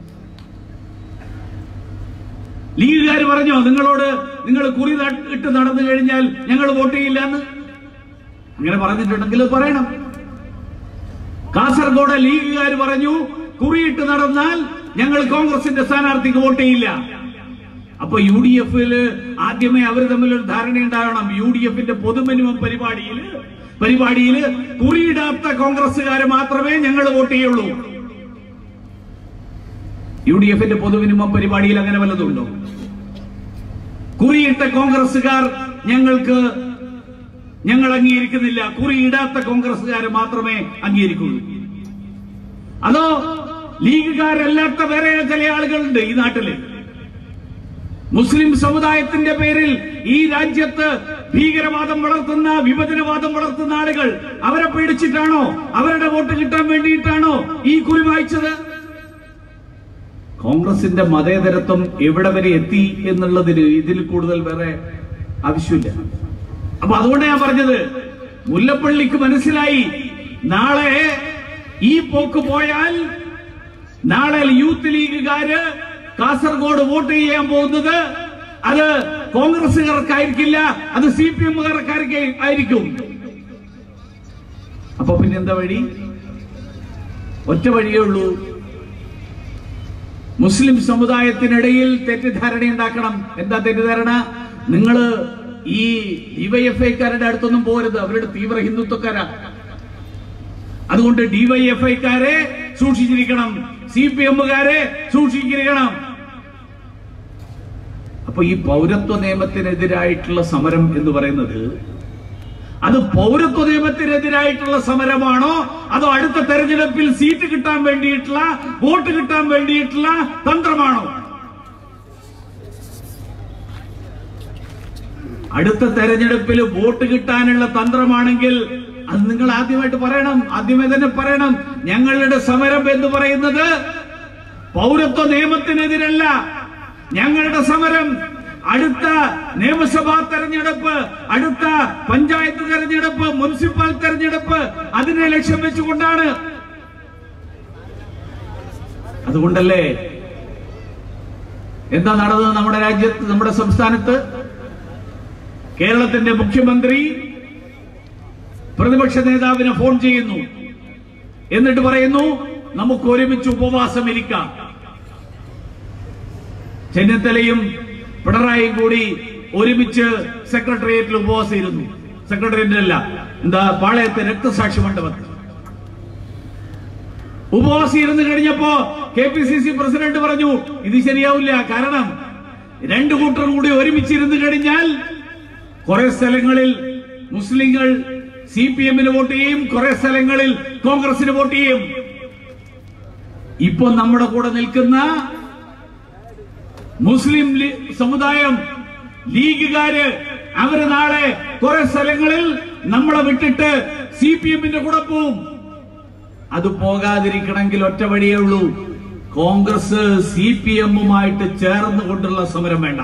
ലീഗുകാർ പറഞ്ഞോ നിങ്ങളോട് നിങ്ങൾ കുറി ത- ഇട്ട് നടന്നു കഴിഞ്ഞാൽ ഞങ്ങൾ വോട്ട് ചെയ്യില്ല എന്ന് അങ്ങനെ പറഞ്ഞിട്ടുണ്ടെങ്കിൽ അത് പറയണം കാസർഗോഡ് ലീഗുകാർ പറഞ്ഞു കുറിയിട്ട് നടന്നാൽ ഞങ്ങൾ കോൺഗ്രസിന്റെ സ്ഥാനാർത്ഥിക്ക് വോട്ട് ചെയ്യില്ല അപ്പൊ യു ഡി എഫില് ആദ്യമേ അവർ തമ്മിലൊരു ധാരണയുണ്ടാകണം യു ഡി എഫിന്റെ പൊതുമിനിമം പരിപാടിയിൽ പരിപാടിയിൽ കുറിയിടാത്ത കോൺഗ്രസ്സുകാരെ മാത്രമേ ഞങ്ങൾ വോട്ട് ചെയ്യുള്ളൂ യു ഡി എഫിന്റെ പൊതുമിനിമം പരിപാടിയിൽ അങ്ങനെ വല്ലതുണ്ടോ കുറിയിട്ട കോൺഗ്രസ്സുകാർ ഞങ്ങൾക്ക് ഞങ്ങൾ അംഗീകരിക്കുന്നില്ല കുറിയിടാത്ത കോൺഗ്രസ്സുകാരെ മാത്രമേ അംഗീകരിക്കുള്ളൂ അതോ ലീഗുകാരല്ലാത്ത വേറെ ചില ആളുകളുണ്ട് ഈ നാട്ടില് മുസ്ലിം സമുദായത്തിന്റെ പേരിൽ ഈ രാജ്യത്ത് ഭീകരവാദം വളർത്തുന്ന വിഭജനവാദം വളർത്തുന്ന ആളുകൾ അവരെ പേടിച്ചിട്ടാണോ അവരുടെ വോട്ട് കിട്ടാൻ വേണ്ടിയിട്ടാണോ ഈ കുറി വായിച്ചത് കോൺഗ്രസിന്റെ മതേതരത്വം എവിടെ വരെ എത്തി എന്നുള്ളതിന് ഇതിൽ കൂടുതൽ വേറെ ആവശ്യമില്ല അപ്പൊ അതുകൊണ്ട് ഞാൻ പറഞ്ഞത് മുല്ലപ്പള്ളിക്ക് മനസ്സിലായി നാളെ ഈ പോക്ക് പോയാൽ നാളെ യൂത്ത് ലീഗുകാര് കാസർഗോഡ് വോട്ട് ചെയ്യാൻ പോകുന്നത് അത് കോൺഗ്രസുകാർക്കായിരിക്കില്ല അത് സി പി എമ്മുകാർക്കാർക്ക് ആയിരിക്കും അപ്പൊ പിന്നെ എന്താ വഴി ഒറ്റ വഴിയേ ഉള്ളൂ മുസ്ലിം സമുദായത്തിനിടയിൽ തെറ്റിദ്ധാരണ ഉണ്ടാക്കണം എന്താ തെറ്റിദ്ധാരണ നിങ്ങള് ഈ ഡിവൈഎഫ്ഐക്കാരുടെ അടുത്തൊന്നും പോരുത് അവരുടെ തീവ്ര ഹിന്ദുത്വക്കാരാ അതുകൊണ്ട് ഡിവൈഎഫ്ഐക്കാരെ സൂക്ഷിച്ചിരിക്കണം സി പി എമ്മുകാരെ സൂക്ഷിച്ചിരിക്കണം അപ്പൊ ഈ പൗരത്വ നിയമത്തിനെതിരായിട്ടുള്ള സമരം എന്ന് പറയുന്നത് അത് പൗരത്വ നിയമത്തിനെതിരായിട്ടുള്ള സമരമാണോ അതോ അടുത്ത തെരഞ്ഞെടുപ്പിൽ സീറ്റ് കിട്ടാൻ വേണ്ടിയിട്ടുള്ള വോട്ട് കിട്ടാൻ വേണ്ടിയിട്ടുള്ള തന്ത്രമാണോ അടുത്ത തെരഞ്ഞെടുപ്പിൽ വോട്ട് കിട്ടാനുള്ള തന്ത്രമാണെങ്കിൽ അത് നിങ്ങൾ ആദ്യമായിട്ട് പറയണം ആദ്യമേ തന്നെ പറയണം ഞങ്ങളുടെ സമരം എന്ന് പറയുന്നത് പൗരത്വ നിയമത്തിനെതിരല്ല ഞങ്ങളുടെ സമരം അടുത്ത നിയമസഭാ തെരഞ്ഞെടുപ്പ് അടുത്ത പഞ്ചായത്ത് തെരഞ്ഞെടുപ്പ് മുനിസിപ്പൽ തെരഞ്ഞെടുപ്പ് അതിനെ ലക്ഷ്യം വെച്ചുകൊണ്ടാണ് അതുകൊണ്ടല്ലേ എന്താ നടന്നത് നമ്മുടെ രാജ്യത്ത് നമ്മുടെ സംസ്ഥാനത്ത് കേരളത്തിന്റെ മുഖ്യമന്ത്രി പ്രതിപക്ഷ നേതാവിനെ ഫോൺ ചെയ്യുന്നു എന്നിട്ട് പറയുന്നു നമുക്ക് ഒരുമിച്ച് ഉപവാസം ഇരിക്കാം ചെന്നിത്തലയും പിണറായിയും കൂടി ഒരുമിച്ച് സെക്രട്ടേറിയറ്റിൽ ഉപവാസം ഇരുന്നു സെക്രട്ടേറിയറ്റിലല്ല എന്താ പാളയത്തെ രക്തസാക്ഷി മണ്ഡപത്തിൽ ഉപവാസം ഇരുന്ന് കഴിഞ്ഞപ്പോ K P C C president പറഞ്ഞു ഇത് ശരിയാവില്ല കാരണം രണ്ടു കൂട്ടരും കൂടി ഒരുമിച്ചിരുന്ന് കഴിഞ്ഞാൽ കുറെ സ്ഥലങ്ങളിൽ മുസ്ലിങ്ങൾ സി പി എമ്മിന് വോട്ട് ചെയ്യും കുറെ സ്ഥലങ്ങളിൽ കോൺഗ്രസിന് വോട്ട് ചെയ്യും ഇപ്പൊ നമ്മുടെ കൂടെ നിൽക്കുന്ന മുസ്ലിം ലീ- സമുദായം ലീഗുകാര് അവര് നാളെ കുറെ സ്ഥലങ്ങളിൽ നമ്മളെ വിട്ടിട്ട് സി പി എമ്മിന്റെ കൂടെ പോവും അത് പോകാതിരിക്കണമെങ്കിൽ ഒറ്റ വഴിയേ ഉള്ളൂ കോൺഗ്രസ് സി പി എമ്മുമായിട്ട് ചേർന്നുകൊണ്ടുള്ള സമരം വേണ്ട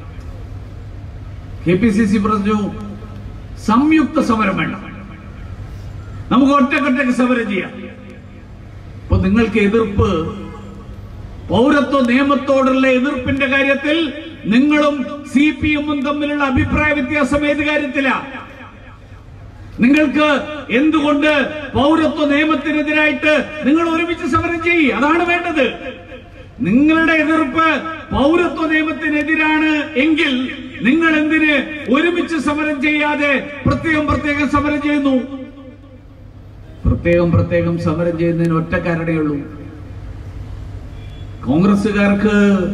കെ പി സി സി പറഞ്ഞു സംയുക്ത സമരം വേണ്ട നമുക്ക് ഒറ്റക്കൊറ്റക്ക് സമരം ചെയ്യാം ഇപ്പൊ നിങ്ങൾക്ക് എതിർപ്പ് പൗരത്വ നിയമത്തോടുള്ള എതിർപ്പിന്റെ കാര്യത്തിൽ നിങ്ങളും സി പി എമ്മും തമ്മിലുള്ള അഭിപ്രായ വ്യത്യാസം ഏത് കാര്യത്തിലാ നിങ്ങൾക്ക് എന്തുകൊണ്ട് പൗരത്വ നിയമത്തിനെതിരായിട്ട് നിങ്ങൾ ഒരുമിച്ച് സമരം ചെയ്യും അതാണ് വേണ്ടത് നിങ്ങളുടെ എതിർപ്പ് പൗരത്വ നിയമത്തിനെതിരാണ് എങ്കിൽ നിങ്ങൾ എന്തിന് ഒരുമിച്ച് സമരം ചെയ്യാതെ പ്രത്യേകം പ്രത്യേകം സമരം ചെയ്യുന്നു പ്രത്യേകം പ്രത്യേകം സമരം ചെയ്യുന്നതിന് ഒറ്റ കാരണയുള്ളൂ കോൺഗ്രസുകാർക്ക്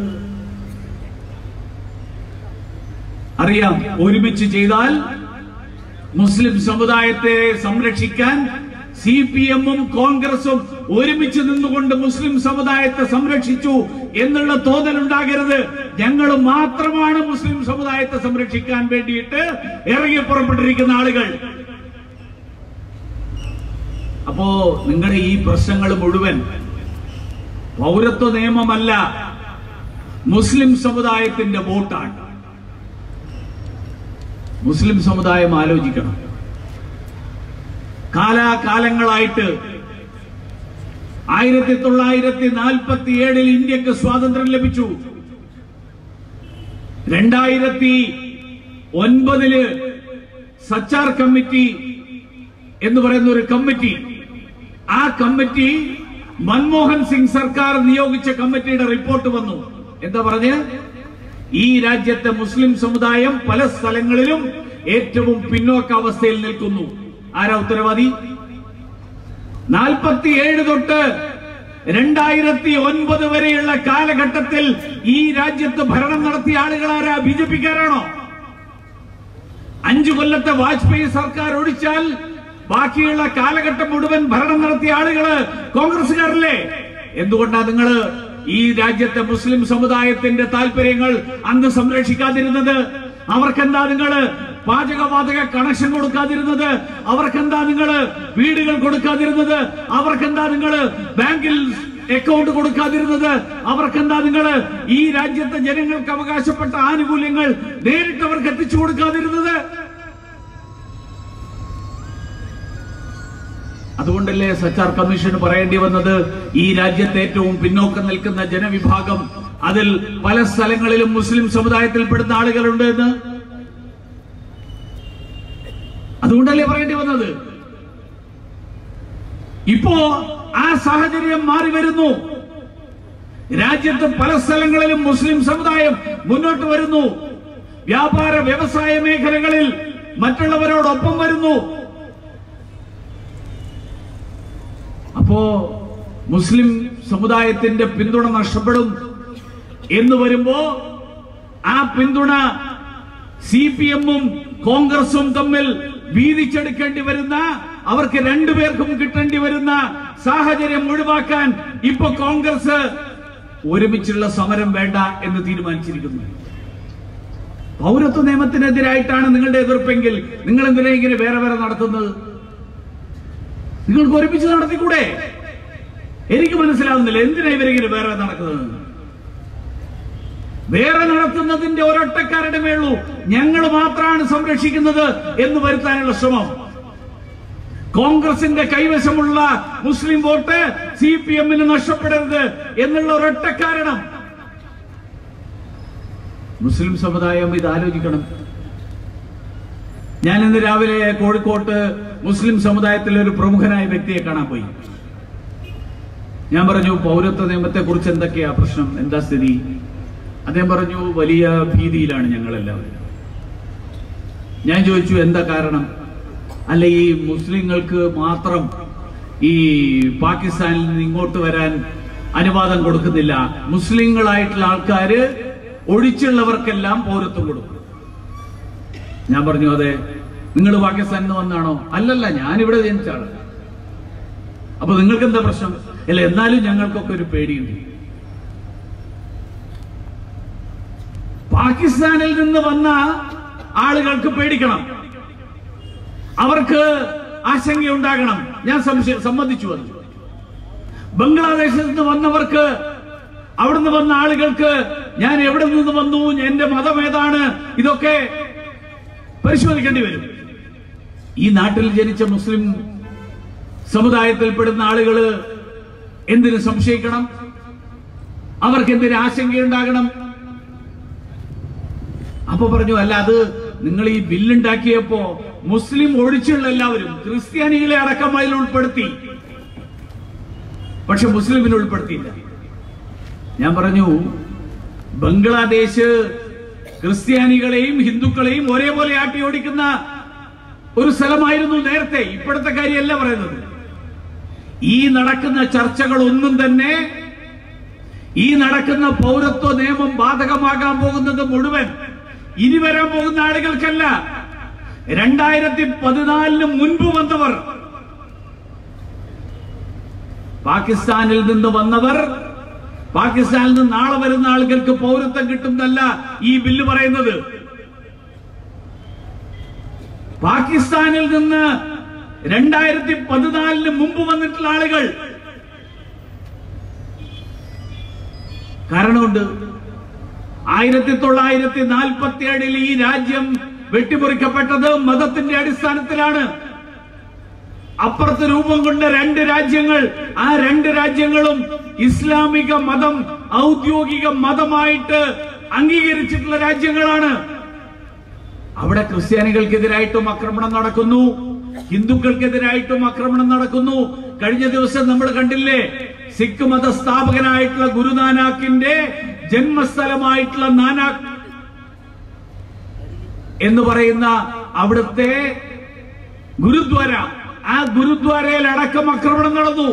അറിയാം ഒരുമിച്ച് ചെയ്താൽ മുസ്ലിം സമുദായത്തെ സംരക്ഷിക്കാൻ സി പി എമ്മും കോൺഗ്രസും ഒരുമിച്ച് നിന്നുകൊണ്ട് മുസ്ലിം സമുദായത്തെ സംരക്ഷിച്ചു എന്നുള്ള തോന്നലുണ്ടാകരുത് ഞങ്ങൾ മാത്രമാണ് മുസ്ലിം സമുദായത്തെ സംരക്ഷിക്കാൻ വേണ്ടിയിട്ട് ഇറങ്ങി പുറപ്പെട്ടിരിക്കുന്ന ആളുകൾ അപ്പോ നിങ്ങളുടെ ഈ പ്രശ്നങ്ങൾ മുഴുവൻ പൗരത്വ നിയമമല്ല മുസ്ലിം സമുദായത്തിന്റെ വോട്ടാണ് മുസ്ലിം സമുദായം ആലോചിക്കണം കാലാകാലങ്ങളായിട്ട് ആയിരത്തി തൊള്ളായിരത്തി നാൽപ്പത്തി ഏഴിൽ ഇന്ത്യക്ക് സ്വാതന്ത്ര്യം ലഭിച്ചു രണ്ടായിരത്തി ഒൻപതില് സച്ചാർ കമ്മിറ്റി എന്ന് പറയുന്ന ഒരു കമ്മിറ്റി ആ കമ്മിറ്റി മൻമോഹൻ സിംഗ് സർക്കാർ നിയോഗിച്ച കമ്മിറ്റിയുടെ റിപ്പോർട്ട് വന്നു എന്താ പറഞ്ഞ് ഈ രാജ്യത്തെ മുസ്ലിം സമുദായം പല സ്ഥലങ്ങളിലും ഏറ്റവും പിന്നോക്കാവസ്ഥയിൽ നിൽക്കുന്നു ആരാ ഉത്തരവാദി നാൽപ്പത്തിയേഴ് തൊട്ട് രണ്ടായിരത്തി ഒൻപത് വരെയുള്ള കാലഘട്ടത്തിൽ ഈ രാജ്യത്ത് ഭരണം നടത്തിയ ആളുകൾ ആരാ ബി ജെ പിക്കാരാണോ അഞ്ചു കൊല്ലത്തെ വാജ്പേയി സർക്കാർ ഒഴിച്ചാൽ ബാക്കിയുള്ള കാലഘട്ടം മുഴുവൻ ഭരണം നടത്തിയ ആളുകള് കോൺഗ്രസുകാരല്ലേ എന്തുകൊണ്ടാ നിങ്ങള് ഈ രാജ്യത്തെ മുസ്ലിം സമുദായത്തിന്റെ താല്പര്യങ്ങൾ അന്ന് സംരക്ഷിക്കാതിരുന്നത് അവർക്കെന്താ നിങ്ങള് പാചകവാതക കണക്ഷൻ കൊടുക്കാതിരുന്നത് അവർക്കെന്താ നിങ്ങള് വീടുകൾ കൊടുക്കാതിരുന്നത് അവർക്കെന്താ നിങ്ങള് ബാങ്കിൽ അക്കൗണ്ട് കൊടുക്കാതിരുന്നത് അവർക്കെന്താ നിങ്ങള് ഈ രാജ്യത്തെ ജനങ്ങൾക്ക് അവകാശപ്പെട്ട ആനുകൂല്യങ്ങൾ നേരിട്ട് അവർക്ക് എത്തിച്ചു കൊടുക്കാതിരുന്നത് അതുകൊണ്ടല്ലേ സച്ചാർ കമ്മീഷൻ പറയേണ്ടി വന്നത് ഈ രാജ്യത്തെ ഏറ്റവും പിന്നോക്കം നിൽക്കുന്ന ജനവിഭാഗം അതിൽ പല സ്ഥലങ്ങളിലും മുസ്ലിം സമുദായത്തിൽപ്പെടുന്ന ആളുകളുണ്ട് എന്ന് അതുകൊണ്ടല്ലേ പറയേണ്ടി വന്നത് ഇപ്പോ ആ സാഹചര്യം മാറി വരുന്നു രാജ്യത്ത് പല സ്ഥലങ്ങളിലും മുസ്ലിം സമുദായം മുന്നോട്ട് വരുന്നു വ്യാപാര വ്യവസായ മേഖലകളിൽ മറ്റുള്ളവരോടൊപ്പം വരുന്നു അപ്പോ മുസ്ലിം സമുദായത്തിന്റെ പിന്തുണ നഷ്ടപ്പെടും എന്ന് വരുമ്പോ ആ പിന്തുണ സി പി എമ്മും കോൺഗ്രസും തമ്മിൽ വീതിച്ചെടുക്കേണ്ടി വരുന്ന അവർക്ക് രണ്ടുപേർക്കും കിട്ടേണ്ടി വരുന്ന സാഹചര്യം ഒഴിവാക്കാൻ ഇപ്പൊ കോൺഗ്രസ് ഒരുമിച്ചുള്ള സമരം വേണ്ട എന്ന് തീരുമാനിച്ചിരിക്കുന്നു പൗരത്വ നിയമത്തിനെതിരായിട്ടാണ് നിങ്ങളുടെ എതിർപ്പെങ്കിൽ നിങ്ങൾ എന്തിനാ ഇങ്ങനെ വേറെ വേറെ നടത്തുന്നത് നിങ്ങൾക്ക് ഒരുമിച്ച് നടത്തിക്കൂടെ എനിക്ക് മനസ്സിലാവുന്നില്ല എന്തിനാ ഇവരിങ്ങനെ വേറെ നടക്കുന്നത് വേറെ നടത്തുന്നതിന്റെ ഒരൊറ്റക്കാരുടെ മേളൂ ഞങ്ങൾ മാത്രമാണ് സംരക്ഷിക്കുന്നത് എന്ന് വരുത്താനുള്ള ശ്രമം കോൺഗ്രസിന്റെ കൈവശമുള്ള മുസ്ലിം വോട്ട് സി പി എമ്മിന് നഷ്ടപ്പെടരുത് എന്നുള്ള ഒരൊറ്റ കാരണം മുസ്ലിം സമുദായം ഇത് ആലോചിക്കണം ഞാൻ ഇന്ന് രാവിലെ കോഴിക്കോട്ട് മുസ്ലിം സമുദായത്തിലെ ഒരു പ്രമുഖനായ വ്യക്തിയെ കാണാൻ പോയി ഞാൻ പറഞ്ഞു പൗരത്വ നിയമത്തെ കുറിച്ച് എന്തൊക്കെയാ പ്രശ്നം എന്താ സ്ഥിതി അദ്ദേഹം പറഞ്ഞു വലിയ ഭീതിയിലാണ് ഞങ്ങളെല്ലാവരും ഞാൻ ചോദിച്ചു എന്താ കാരണം അല്ല ഈ മുസ്ലിങ്ങൾക്ക് മാത്രം ഈ പാകിസ്ഥാനിൽ നിന്ന് ഇങ്ങോട്ട് വരാൻ അനുവാദം കൊടുക്കുന്നില്ല മുസ്ലിങ്ങളായിട്ടുള്ള ആൾക്കാര് ഒഴിച്ചുള്ളവർക്കെല്ലാം പൗരത്വം കൊടുക്കും ഞാൻ പറഞ്ഞു അതെ നിങ്ങൾ പാകിസ്ഥാനിൽ നിന്ന് വന്നാണോ അല്ലല്ല ഞാനിവിടെ ജനിച്ച ആള് അപ്പൊ നിങ്ങൾക്ക് എന്താ പ്രശ്നം അല്ല എന്നാലും ഞങ്ങൾക്കൊക്കെ ഒരു പേടിയുണ്ട് പാകിസ്ഥാനിൽ നിന്ന് വന്ന ആളുകൾക്ക് പേടിക്കണം അവർക്ക് ആശങ്കയുണ്ടാകണം ഞാൻ സംശയം സമ്മതിച്ചു അത് ബംഗ്ലാദേശിൽ നിന്ന് വന്നവർക്ക് അവിടുന്ന് വന്ന ആളുകൾക്ക് ഞാൻ എവിടെ നിന്ന് വന്നു എന്റെ മതം ഏതാണ് ഇതൊക്കെ പരിശോധിക്കേണ്ടി വരും ഈ നാട്ടിൽ ജനിച്ച മുസ്ലിം സമുദായത്തിൽപ്പെടുന്ന ആളുകള് എന്തിനു സംശയിക്കണം അവർക്ക് എന്തിനു ആശങ്കയുണ്ടാകണം അപ്പൊ പറഞ്ഞു അല്ല അത് നിങ്ങൾ ഈ ബില്ലുണ്ടാക്കിയപ്പോ മുസ്ലിം ഒഴിച്ചുള്ള എല്ലാവരും ക്രിസ്ത്യാനികളെ അടക്കം അതിൽ ഉൾപ്പെടുത്തി പക്ഷെ മുസ്ലിമിനെ ഉൾപ്പെടുത്തിയില്ല ഞാൻ പറഞ്ഞു ബംഗ്ലാദേശ് ക്രിസ്ത്യാനികളെയും ഹിന്ദുക്കളെയും ഒരേപോലെ ആട്ടി ഓടിക്കുന്ന ഒരു സ്ഥലമായിരുന്നു നേരത്തെ ഇപ്പോഴത്തെ കാര്യമല്ല പറയുന്നത് ഈ നടക്കുന്ന ചർച്ചകൾ ഒന്നും തന്നെ ഈ നടക്കുന്ന പൗരത്വ നിയമം ബാധകമാകാൻ പോകുന്നത് മുഴുവൻ ഇനി വരാൻ പോകുന്ന ആളുകൾക്കല്ല രണ്ടായിരത്തി പതിനാലിന് മുൻപ് വന്നവർ പാകിസ്ഥാനിൽ നിന്ന് വന്നവർ പാകിസ്ഥാനിൽ നിന്ന് നാളെ വരുന്ന ആളുകൾക്ക് പൗരത്വം കിട്ടുന്നല്ല ഈ ബില്ല് പറയുന്നത് പാകിസ്ഥാനിൽ നിന്ന് രണ്ടായിരത്തി പതിനാലിന് മുമ്പ് വന്നിട്ടുള്ള ആളുകൾ കാരണമുണ്ട് ആയിരത്തി തൊള്ളായിരത്തി നാൽപ്പത്തി ഏഴിൽ ഈ രാജ്യം വെട്ടിമുറിക്കപ്പെട്ടത് മതത്തിന്റെ അടിസ്ഥാനത്തിലാണ് അപ്പുറത്ത് രൂപം കൊണ്ട രണ്ട് രാജ്യങ്ങൾ ആ രണ്ട് രാജ്യങ്ങളും ഇസ്ലാമിക മതം ഔദ്യോഗിക മതമായിട്ട് അംഗീകരിച്ചിട്ടുള്ള രാജ്യങ്ങളാണ് അവിടെ ക്രിസ്ത്യാനികൾക്കെതിരായിട്ടും ആക്രമണം നടക്കുന്നു ഹിന്ദുക്കൾക്കെതിരായിട്ടും ആക്രമണം നടക്കുന്നു കഴിഞ്ഞ ദിവസം നമ്മൾ കണ്ടില്ലേ സിഖ് മത സ്ഥാപകനായിട്ടുള്ള ഗുരുനാനാക്കിന്റെ ജന്മസ്ഥലമായിട്ടുള്ള നാനാക്ക് എന്ന് പറയുന്ന അവിടുത്തെ ഗുരുദ്വാര ആ ഗുരുദ്വാരയിൽ അടക്കം ആക്രമണം നടന്നു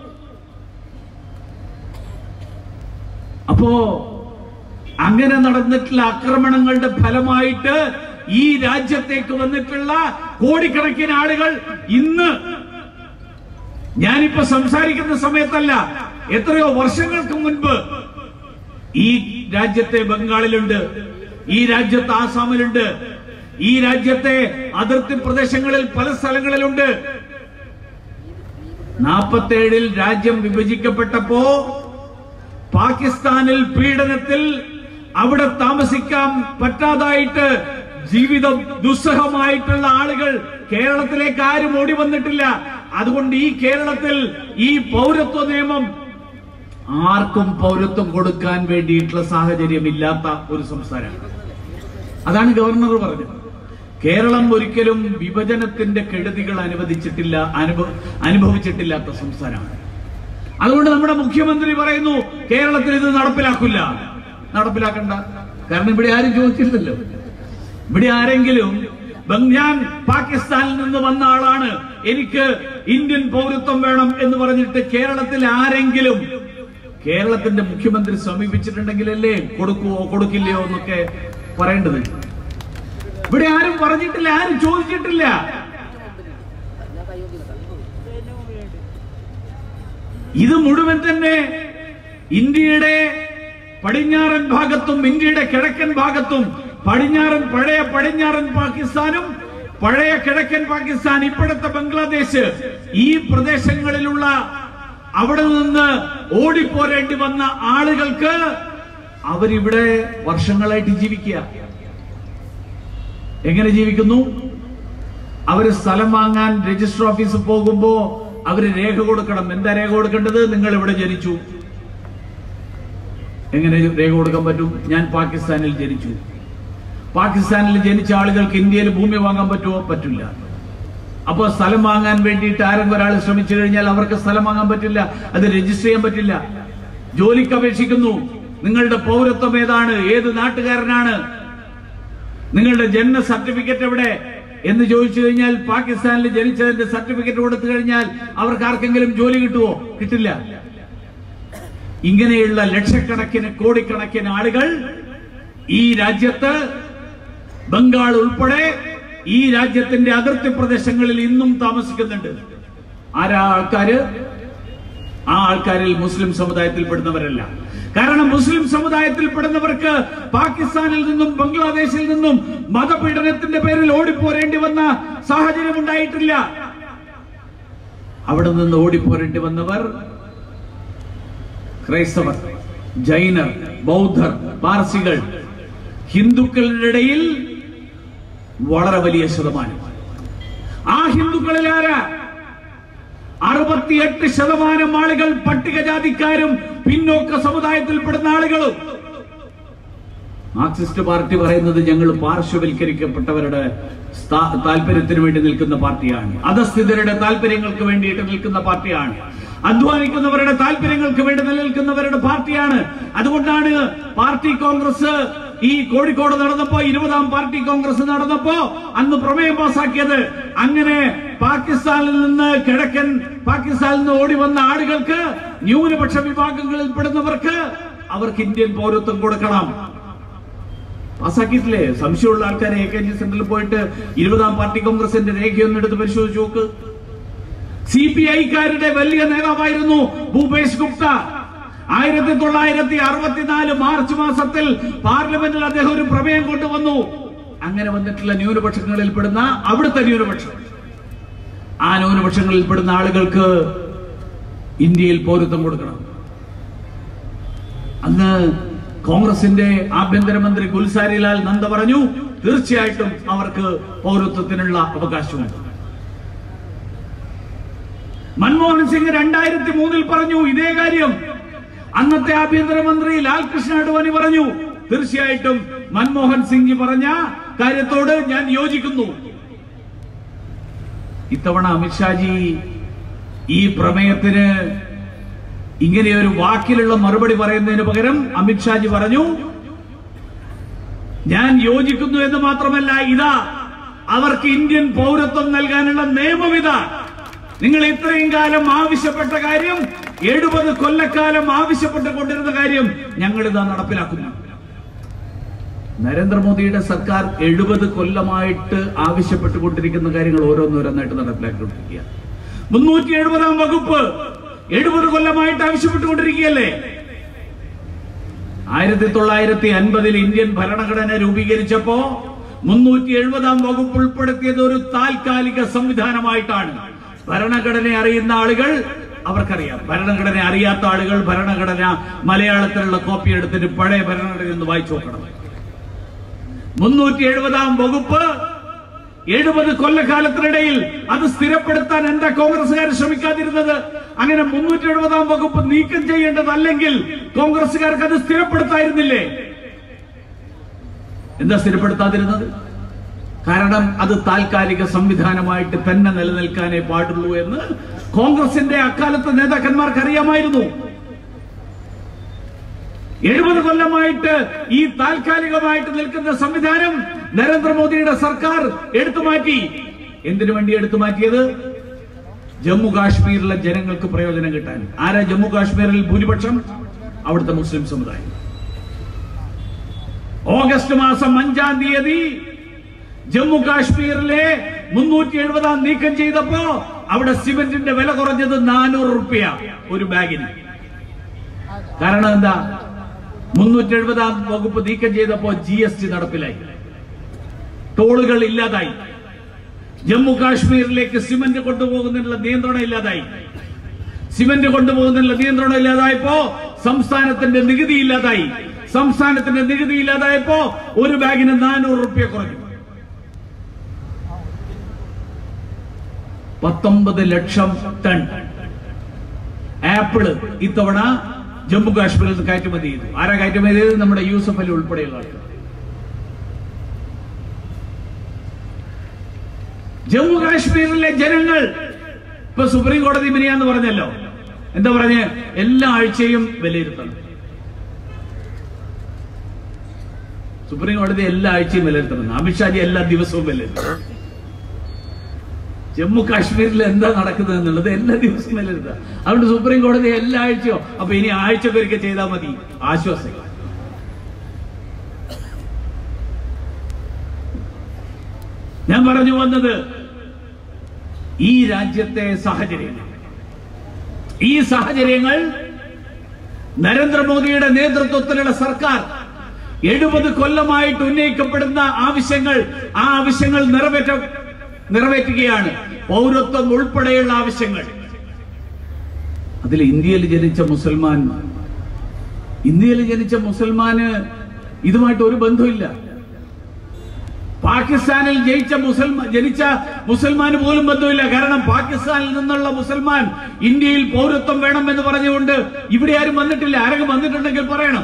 അപ്പോ അങ്ങനെ നടന്നിട്ടുള്ള ആക്രമണങ്ങളുടെ ഫലമായിട്ട് ഈ രാജ്യത്തേക്ക് വന്നിട്ടുള്ള കോടിക്കണക്കിന് ആളുകൾ ഇന്ന് ഞാനിപ്പോ സംസാരിക്കുന്ന സമയത്തല്ല എത്രയോ വർഷങ്ങൾക്ക് മുൻപ് ഈ രാജ്യത്തെ ബംഗാളിലുണ്ട് ഈ രാജ്യത്ത് ആസാമിലുണ്ട് ഈ രാജ്യത്തെ അതിർത്തി പ്രദേശങ്ങളിൽ പല സ്ഥലങ്ങളിലുണ്ട് നാൽപ്പത്തേഴിൽ രാജ്യം വിഭജിക്കപ്പെട്ടപ്പോ പാകിസ്ഥാനിൽ പീഡനത്തിൽ അവിടെ താമസിക്കാൻ പറ്റാതായിട്ട് ജീവിതം ദുസ്സഹമായിട്ടുള്ള ആളുകൾ കേരളത്തിലേക്ക് ആരും ഓടി വന്നിട്ടില്ല അതുകൊണ്ട് ഈ കേരളത്തിൽ ഈ പൗരത്വ നിയമം ആർക്കും പൗരത്വം കൊടുക്കാൻ വേണ്ടിയിട്ടുള്ള സാഹചര്യം ഇല്ലാത്ത ഒരു സംസ്ഥാനമാണ് അതാണ് ഗവർണർ പറഞ്ഞത് കേരളം ഒരിക്കലും വിഭജനത്തിന്റെ കെടുതികൾ അനുവദിച്ചിട്ടില്ല അനുഭവ അനുഭവിച്ചിട്ടില്ലാത്ത സംസ്ഥാനമാണ് അതുകൊണ്ട് നമ്മുടെ മുഖ്യമന്ത്രി പറയുന്നു കേരളത്തിൽ ഇത് നടപ്പിലാക്കില്ല നടപ്പിലാക്കണ്ട കാരണം ഇവിടെ ആരും ചോദിച്ചില്ലല്ലോ ഇവിടെ ആരെങ്കിലും ബംഗ്- ഞാൻ പാകിസ്ഥാനിൽ നിന്ന് വന്ന ആളാണ് എനിക്ക് ഇന്ത്യൻ പൗരത്വം വേണം എന്ന് പറഞ്ഞിട്ട് കേരളത്തിൽ ആരെങ്കിലും കേരളത്തിന്റെ മുഖ്യമന്ത്രി സമീപിച്ചിട്ടുണ്ടെങ്കിലല്ലേ കൊടുക്കുവോ കൊടുക്കില്ലയോ എന്നൊക്കെ പറയേണ്ടത് ഇവിടെ ആരും പറഞ്ഞിട്ടില്ല ആരും ചോദിച്ചിട്ടില്ല ഇത് മുഴുവൻ തന്നെ ഇന്ത്യയുടെ പടിഞ്ഞാറൻ ഭാഗത്തും ഇന്ത്യയുടെ കിഴക്കൻ ഭാഗത്തും പടിഞ്ഞാറൻ പഴയ പടിഞ്ഞാറൻ പാകിസ്ഥാനും പഴയ കിഴക്കൻ പാകിസ്ഥാൻ ഇപ്പോഴത്തെ ബംഗ്ലാദേശ് ഈ പ്രദേശങ്ങളിലുള്ള അവിടെ നിന്ന് ഓടിപ്പോരേണ്ടി വന്ന ആളുകൾക്ക് അവരിവിടെ വർഷങ്ങളായിട്ട് ജീവിക്കുക എങ്ങനെ ജീവിക്കുന്നു അവര് സ്ഥലം വാങ്ങാൻ രജിസ്റ്റർ ഓഫീസിൽ പോകുമ്പോ അവര് രേഖ കൊടുക്കണം എന്താ രേഖ കൊടുക്കേണ്ടത് നിങ്ങൾ ഇവിടെ ജനിച്ചു എങ്ങനെ രേഖ കൊടുക്കാൻ പറ്റും ഞാൻ പാകിസ്ഥാനിൽ ജനിച്ചു പാകിസ്ഥാനിൽ ജനിച്ച ആളുകൾക്ക് ഇന്ത്യയിൽ ഭൂമി വാങ്ങാൻ പറ്റുമോ പറ്റില്ല അപ്പൊ സ്ഥലം വാങ്ങാൻ വേണ്ടിയിട്ട് ആരെങ്കിലും ഒരാൾ ശ്രമിച്ചു കഴിഞ്ഞാൽ അവർക്ക് സ്ഥലം വാങ്ങാൻ പറ്റില്ല അത് രജിസ്റ്റർ ചെയ്യാൻ പറ്റില്ല ജോലിക്ക് അപേക്ഷിക്കുന്നു നിങ്ങളുടെ പൗരത്വം ഏതാണ് ഏത് നാട്ടുകാരനാണ് നിങ്ങളുടെ ജന്മ സർട്ടിഫിക്കറ്റ് എവിടെ എന്ന് ചോദിച്ചു കഴിഞ്ഞാൽ പാകിസ്ഥാനിൽ ജനിച്ചതിന്റെ സർട്ടിഫിക്കറ്റ് കൊടുത്തു കഴിഞ്ഞാൽ അവർക്ക് ആർക്കെങ്കിലും ജോലി കിട്ടുമോ കിട്ടില്ല ഇങ്ങനെയുള്ള ലക്ഷക്കണക്കിന് കോടിക്കണക്കിന് ആളുകൾ ഈ രാജ്യത്ത് ബംഗാൾ ഉൾപ്പെടെ ഈ രാജ്യത്തിന്റെ അതിർത്തി പ്രദേശങ്ങളിൽ ഇന്നും താമസിക്കുന്നുണ്ട് ആരാ ആൾക്കാര് ആ ആൾക്കാരിൽ മുസ്ലിം സമുദായത്തിൽപ്പെടുന്നവരല്ല കാരണം മുസ്ലിം സമുദായത്തിൽപ്പെടുന്നവർക്ക് പാകിസ്ഥാനിൽ നിന്നും ബംഗ്ലാദേശിൽ നിന്നും മതപീഡനത്തിന്റെ പേരിൽ ഓടിപ്പോരേണ്ടി വന്ന സാഹചര്യം ഉണ്ടായിട്ടില്ല അവിടെ നിന്ന് ഓടിപ്പോരേണ്ടി വന്നവർ ക്രൈസ്തവർ ജൈനർ ബൗദ്ധർ പാർസികൾ ഹിന്ദുക്കളുടെ ഇടയിൽ വളരെ വലിയ ശതമാനം ആ ഹിന്ദുക്കളിൽ ആരാ അറുപത്തിയെട്ട് ശതമാനം ആളുകൾ പട്ടികജാതിക്കാരും പിന്നോക്ക സമുദായത്തിൽപ്പെടുന്ന ആളുകളും മാർക്സിസ്റ്റ് പാർട്ടി പറയുന്നത് ഞങ്ങൾ പാർശ്വവൽക്കരിക്കപ്പെട്ടവരുടെ സ്ഥാ- താല്പര്യത്തിന് വേണ്ടി നിൽക്കുന്ന പാർട്ടിയാണ് അധസ്ഥിതരുടെ താല്പര്യങ്ങൾക്ക് വേണ്ടിയിട്ട് നിൽക്കുന്ന പാർട്ടിയാണ് അധ്വാനിക്കുന്നവരുടെ താല്പര്യങ്ങൾക്ക് വേണ്ടി നിലനിൽക്കുന്നവരുടെ പാർട്ടിയാണ് അതുകൊണ്ടാണ് പാർട്ടി കോൺഗ്രസ് ഈ കോഴിക്കോട് നടന്നപ്പോ ഇരുപതാം പാർട്ടി കോൺഗ്രസ് നടന്നപ്പോ അന്ന് പ്രമേയം പാസാക്കിയത് അങ്ങനെ പാകിസ്ഥാനിൽ നിന്ന് കിഴക്കൻ പാകിസ്ഥാനിൽ നിന്ന് ഓടി വന്ന ആളുകൾക്ക് ന്യൂനപക്ഷ വിഭാഗങ്ങളിൽ പെടുന്നവർക്ക് അവർക്ക് ഇന്ത്യൻ പൗരത്വം കൊടുക്കണം പാസ്സാക്കിയിട്ടില്ലേ സംശയമുള്ള ആൾക്കാരെ എ കെ ജി സെന്ററിൽ പോയിട്ട് ഇരുപതാം പാർട്ടി കോൺഗ്രസിന്റെ രേഖയൊന്നും എടുത്ത് പരിശോധിച്ച് നോക്ക് സി പി ഐക്കാരുടെ വലിയ നേതാവായിരുന്നു ഭൂപേഷ് ഗുപ്ത ആയിരത്തി തൊള്ളായിരത്തി അറുപത്തിനാല് മാർച്ച് മാസത്തിൽ പാർലമെന്റിൽ അദ്ദേഹം ഒരു പ്രമേയം കൊണ്ടുവന്നു അങ്ങനെ വന്നിട്ടുള്ള ന്യൂനപക്ഷങ്ങളിൽ പെടുന്ന അവിടുത്തെ ന്യൂനപക്ഷം ആ ന്യൂനപക്ഷങ്ങളിൽ പെടുന്ന ആളുകൾക്ക് ഇന്ത്യയിൽ പൗരത്വം കൊടുക്കണം അന്ന് കോൺഗ്രസിന്റെ ആഭ്യന്തരമന്ത്രി ഗുൽസാരിലാൽ നന്ദ പറഞ്ഞു തീർച്ചയായിട്ടും അവർക്ക് പൗരത്വത്തിനുള്ള അവകാശമുണ്ട് മൻമോഹൻ സിംഗ് രണ്ടായിരത്തി മൂന്നിൽ പറഞ്ഞു ഇതേ കാര്യം അന്നത്തെ ആഭ്യന്തരമന്ത്രി ലാൽകൃഷ്ണ അഡ്വാനി പറഞ്ഞു തീർച്ചയായിട്ടും മൻമോഹൻ സിംഗ് പറഞ്ഞ കാര്യത്തോട് ഞാൻ യോജിക്കുന്നു ഇത്തവണ അമിത്ഷാജി ഈ പ്രമേയത്തിന് ഇങ്ങനെ ഒരു വാക്കിലുള്ള മറുപടി പറയുന്നതിന് പകരം അമിത്ഷാജി പറഞ്ഞു ഞാൻ യോജിക്കുന്നു എന്ന് മാത്രമല്ല ഇതാ അവർക്ക് ഇന്ത്യൻ പൗരത്വം നൽകാനുള്ള നിയമം ഇതാ നിങ്ങൾ ഇത്രയും കാലം ആവശ്യപ്പെട്ട കാര്യം എഴുപത് കൊല്ലക്കാലം ആവശ്യപ്പെട്ടുകൊണ്ടിരുന്ന കാര്യം ഞങ്ങൾ ഇതാ നടപ്പിലാക്കുന്നു നരേന്ദ്രമോദിയുടെ സർക്കാർ എഴുപത് കൊല്ലമായിട്ട് ആവശ്യപ്പെട്ടുകൊണ്ടിരിക്കുന്ന കാര്യങ്ങൾ ഓരോന്നോരോന്നായിട്ട് നടപ്പിലാക്കിക്കൊണ്ടിരിക്കുക മുന്നൂറ്റി എഴുപതാം വകുപ്പ് എഴുപത് കൊല്ലമായിട്ട് ആവശ്യപ്പെട്ടുകൊണ്ടിരിക്കുകയല്ലേ ആയിരത്തി തൊള്ളായിരത്തി അൻപതിൽ ഇന്ത്യൻ ഭരണഘടന രൂപീകരിച്ചപ്പോ മുന്നൂറ്റി എഴുപതാം വകുപ്പ് ഉൾപ്പെടുത്തിയത് ഒരു താൽക്കാലിക സംവിധാനമായിട്ടാണ് ഭരണഘടന അറിയുന്ന ആളുകൾ അവർക്കറിയാം ഭരണഘടന അറിയാത്ത ആളുകൾ ഭരണഘടന മലയാളത്തിലുള്ള കോപ്പി എടുത്തിട്ട് പഴയ ഭരണഘടന ഒന്ന് വായിച്ചു നോക്കണം മുന്നൂറ്റി എഴുപതാം വകുപ്പ് എഴുപത് കൊല്ലക്കാലത്തിനിടയിൽ അത് സ്ഥിരപ്പെടുത്താൻ എന്താ കോൺഗ്രസുകാർ ശ്രമിക്കാതിരുന്നത് അങ്ങനെ മുന്നൂറ്റി എഴുപതാം വകുപ്പ് നീക്കം ചെയ്യേണ്ടതല്ലെങ്കിൽ കോൺഗ്രസുകാർക്ക് അത് സ്ഥിരപ്പെടുത്തായിരുന്നില്ലേ എന്താ സ്ഥിരപ്പെടുത്താതിരുന്നത് കാരണം അത് താൽക്കാലിക സംവിധാനമായിട്ട് തന്നെ നിലനിൽക്കാനേ പാടുള്ളൂ എന്ന് കോൺഗ്രസിന്റെ അക്കാലത്തെ നേതാക്കന്മാർക്ക് അറിയാമായിരുന്നു എഴുപത് കൊല്ലമായിട്ട് ഈ താൽക്കാലികമായിട്ട് നിൽക്കുന്ന സംവിധാനം നരേന്ദ്രമോദിയുടെ സർക്കാർ എടുത്തു മാറ്റി എന്തിനു വേണ്ടി എടുത്തു മാറ്റിയത് ജമ്മു കാശ്മീരിലെ ജനങ്ങൾക്ക് പ്രയോജനം കിട്ടാൻ ആരാ ജമ്മു കാശ്മീരിൽ ഭൂരിപക്ഷം അവിടുത്തെ മുസ്ലിം സമുദായം ഓഗസ്റ്റ് മാസം അഞ്ചാം തീയതി ജമ്മു കാശ്മീരിലെ മുന്നൂറ്റി എഴുപതാം നീക്കം ചെയ്തപ്പോ അവിടെ സിമന്റിന്റെ വില കുറഞ്ഞത് നാനൂറ് റുപ്യ ഒരു ബാഗിന് കാരണം എന്താ മുന്നൂറ്റി എഴുപതാം വകുപ്പ് നീക്കം ചെയ്തപ്പോ ജി എസ് ടി നടപ്പിലായി ടോളുകൾ ഇല്ലാതായി ജമ്മു കാശ്മീരിലേക്ക് സിമന്റ് കൊണ്ടുപോകുന്നതിനുള്ള നിയന്ത്രണം ഇല്ലാതായി സിമന്റ് കൊണ്ടുപോകുന്നതിനുള്ള നിയന്ത്രണം ഇല്ലാതായപ്പോ സംസ്ഥാനത്തിന്റെ നികുതി ഇല്ലാതായി സംസ്ഥാനത്തിന്റെ നികുതി ഇല്ലാതായപ്പോ ഒരു ബാഗിന് നാനൂറ് റുപ്യ കുറഞ്ഞു പത്തൊമ്പത് ലക്ഷം ടൺ ആപ്പിള് ഇത്തവണ ജമ്മു കാശ്മീരിൽ നിന്ന് കയറ്റുമതി ചെയ്തു ആരാ കയറ്റുമതി ചെയ്തത് നമ്മുടെ യൂസഫ് അലി ഉൾപ്പെടെയുള്ള ആളുകൾ ജമ്മു കാശ്മീരിലെ ജനങ്ങൾ ഇപ്പൊ സുപ്രീം കോടതി മിനിയാന്ന് പറഞ്ഞല്ലോ എന്താ പറഞ്ഞ് എല്ലാ ആഴ്ചയും വിലയിരുത്തണം സുപ്രീം കോടതി എല്ലാ ആഴ്ചയും വിലയിരുത്തണം അമിത്ഷാജി എല്ലാ ദിവസവും വിലയിരുത്തണം ജമ്മു കാശ്മീരിൽ എന്താ നടക്കുന്നത് എന്നുള്ളത് എല്ലാ ദിവസവും വിലയിരുത്തുക അതുകൊണ്ട് സുപ്രീം കോടതി എല്ലാ ആഴ്ചയോ അപ്പൊ ഇനി ആഴ്ചക്കൊരിക്കൽ ചെയ്താൽ മതി ആശ്വാസം ഞാൻ പറഞ്ഞു വന്നത് ഈ രാജ്യത്തെ സാഹചര്യങ്ങൾ ഈ സാഹചര്യങ്ങൾ നരേന്ദ്രമോദിയുടെ നേതൃത്വത്തിലുള്ള സർക്കാർ എഴുപത് കൊല്ലമായിട്ട് ഉന്നയിക്കപ്പെടുന്ന ആവശ്യങ്ങൾ ആ ആവശ്യങ്ങൾ നിറവേറ്റ നിറവേറ്റുകയാണ് പൗരത്വം ഉൾപ്പെടെയുള്ള ആവശ്യങ്ങൾ അതിൽ ഇന്ത്യയിൽ ജനിച്ച മുസൽമാൻ ഇന്ത്യയിൽ ജനിച്ച മുസൽമാന് ഇതുമായിട്ട് ഒരു ബന്ധമില്ല പാകിസ്ഥാനിൽ ജയിച്ച മുസൽമാൻ ജനിച്ച മുസൽമാന് പോലും ബന്ധമില്ല കാരണം പാകിസ്ഥാനിൽ നിന്നുള്ള മുസൽമാൻ ഇന്ത്യയിൽ പൗരത്വം വേണം എന്ന് പറഞ്ഞുകൊണ്ട് ഇവിടെ ആരും വന്നിട്ടില്ല ആരെങ്കിലും വന്നിട്ടുണ്ടെങ്കിൽ പറയണം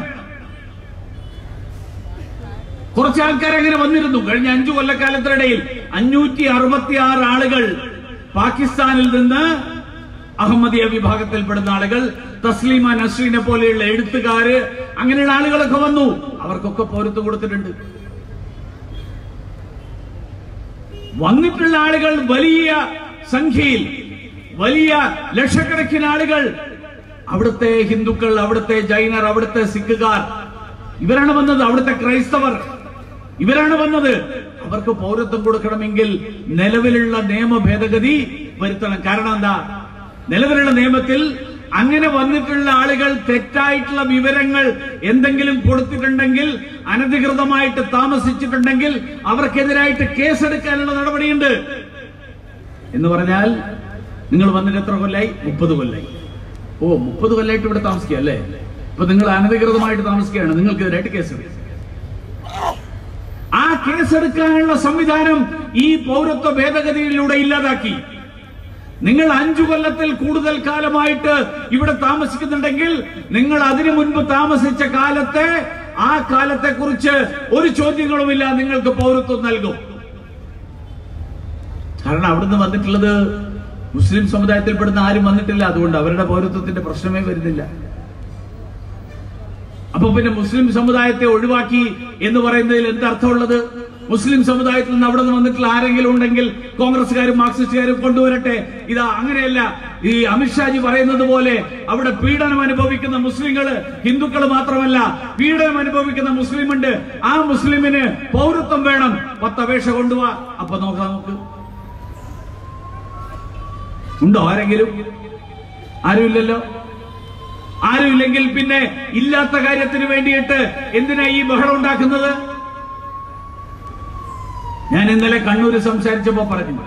കുറച്ച് ആൾക്കാർ അങ്ങനെ വന്നിരുന്നു കഴിഞ്ഞ അഞ്ചു കൊല്ലക്കാലത്തിനിടയിൽ അഞ്ഞൂറ്റി അറുപത്തി ആറ് ആളുകൾ പാകിസ്ഥാനിൽ നിന്ന് അഹമ്മദിയ വിഭാഗത്തിൽപ്പെടുന്ന ആളുകൾ തസ്ലീമ നസ്രീനെ പോലെയുള്ള എഴുത്തുകാര് അങ്ങനെയുള്ള ആളുകളൊക്കെ വന്നു അവർക്കൊക്കെ പൗരത്വം കൊടുത്തിട്ടുണ്ട് വന്നിട്ടുള്ള ആളുകൾ വലിയ സംഖ്യയിൽ വലിയ ലക്ഷക്കണക്കിന് ആളുകൾ അവിടുത്തെ ഹിന്ദുക്കൾ അവിടുത്തെ ജൈനർ അവിടുത്തെ സിഖുകാർ ഇവരാണ് വന്നത് അവിടുത്തെ ക്രൈസ്തവർ ഇവരാണ് വന്നത് അവർക്ക് പൗരത്വം കൊടുക്കണമെങ്കിൽ നിലവിലുള്ള നിയമ ഭേദഗതി വരുത്തണം കാരണം എന്താ നിലവിലുള്ള നിയമത്തിൽ അങ്ങനെ വന്നിട്ടുള്ള ആളുകൾ തെറ്റായിട്ടുള്ള വിവരങ്ങൾ എന്തെങ്കിലും കൊടുത്തിട്ടുണ്ടെങ്കിൽ അനധികൃതമായിട്ട് താമസിച്ചിട്ടുണ്ടെങ്കിൽ അവർക്കെതിരായിട്ട് കേസെടുക്കാനുള്ള നടപടിയുണ്ട് എന്ന് പറഞ്ഞാൽ നിങ്ങൾ വന്നിട്ട് എത്ര കൊല്ലായി മുപ്പത് കൊല്ലായി ഓ മുപ്പത് കൊല്ലായിട്ട് ഇവിടെ താമസിക്കുക അല്ലേ ഇപ്പൊ നിങ്ങൾ അനധികൃതമായിട്ട് താമസിക്കുകയാണ് നിങ്ങൾക്കെതിരായിട്ട് കേസെടുക്കും ആ കേസെടുക്കാനുള്ള സംവിധാനം ഈ പൗരത്വ ഭേദഗതിയിലൂടെ ഇല്ലാതാക്കി നിങ്ങൾ അഞ്ചു കൊല്ലത്തിൽ കൂടുതൽ കാലമായിട്ട് ഇവിടെ താമസിക്കുന്നുണ്ടെങ്കിൽ നിങ്ങൾ അതിനു മുൻപ് താമസിച്ച കാലത്തെ ആ കാലത്തെ കുറിച്ച് ഒരു ചോദ്യങ്ങളുമില്ല നിങ്ങൾക്ക് പൗരത്വം നൽകും കാരണം അവിടുന്ന് വന്നിട്ടുള്ളത് മുസ്ലിം സമുദായത്തിൽപ്പെടുന്ന ആരും വന്നിട്ടില്ല അതുകൊണ്ട് അവരുടെ പൗരത്വത്തിന്റെ പ്രശ്നമേ വരുന്നില്ല അപ്പൊ പിന്നെ മുസ്ലിം സമുദായത്തെ ഒഴിവാക്കി എന്ന് പറയുന്നതിൽ എന്തർത്ഥമുള്ളത് മുസ്ലിം സമുദായത്തിൽ നിന്ന് അവിടെ നിന്ന് വന്നിട്ടുള്ള ആരെങ്കിലും ഉണ്ടെങ്കിൽ കോൺഗ്രസ്സുകാരും മാർക്സിസ്റ്റുകാരും കൊണ്ടുവരട്ടെ ഇതാ അങ്ങനെയല്ല ഈ അമിത്ഷാജി പറയുന്നത് പോലെ അവിടെ പീഡനം അനുഭവിക്കുന്ന മുസ്ലിങ്ങള് ഹിന്ദുക്കൾ മാത്രമല്ല പീഡനം അനുഭവിക്കുന്ന മുസ്ലിമുണ്ട് ആ മുസ്ലിമിന് പൗരത്വം വേണം പത്തപേക്ഷ കൊണ്ടുപോവാ അപ്പൊ നോക്കാം നമുക്ക് ഉണ്ടോ ആരെങ്കിലും ആരുമില്ലല്ലോ ആരുമില്ലെങ്കിൽ പിന്നെ ഇല്ലാത്ത കാര്യത്തിന് വേണ്ടിയിട്ട് എന്തിനാ ഈ ബഹളം ഉണ്ടാക്കുന്നത് ഞാൻ ഇന്നലെ കണ്ണൂര് സംസാരിച്ചപ്പോ പറഞ്ഞു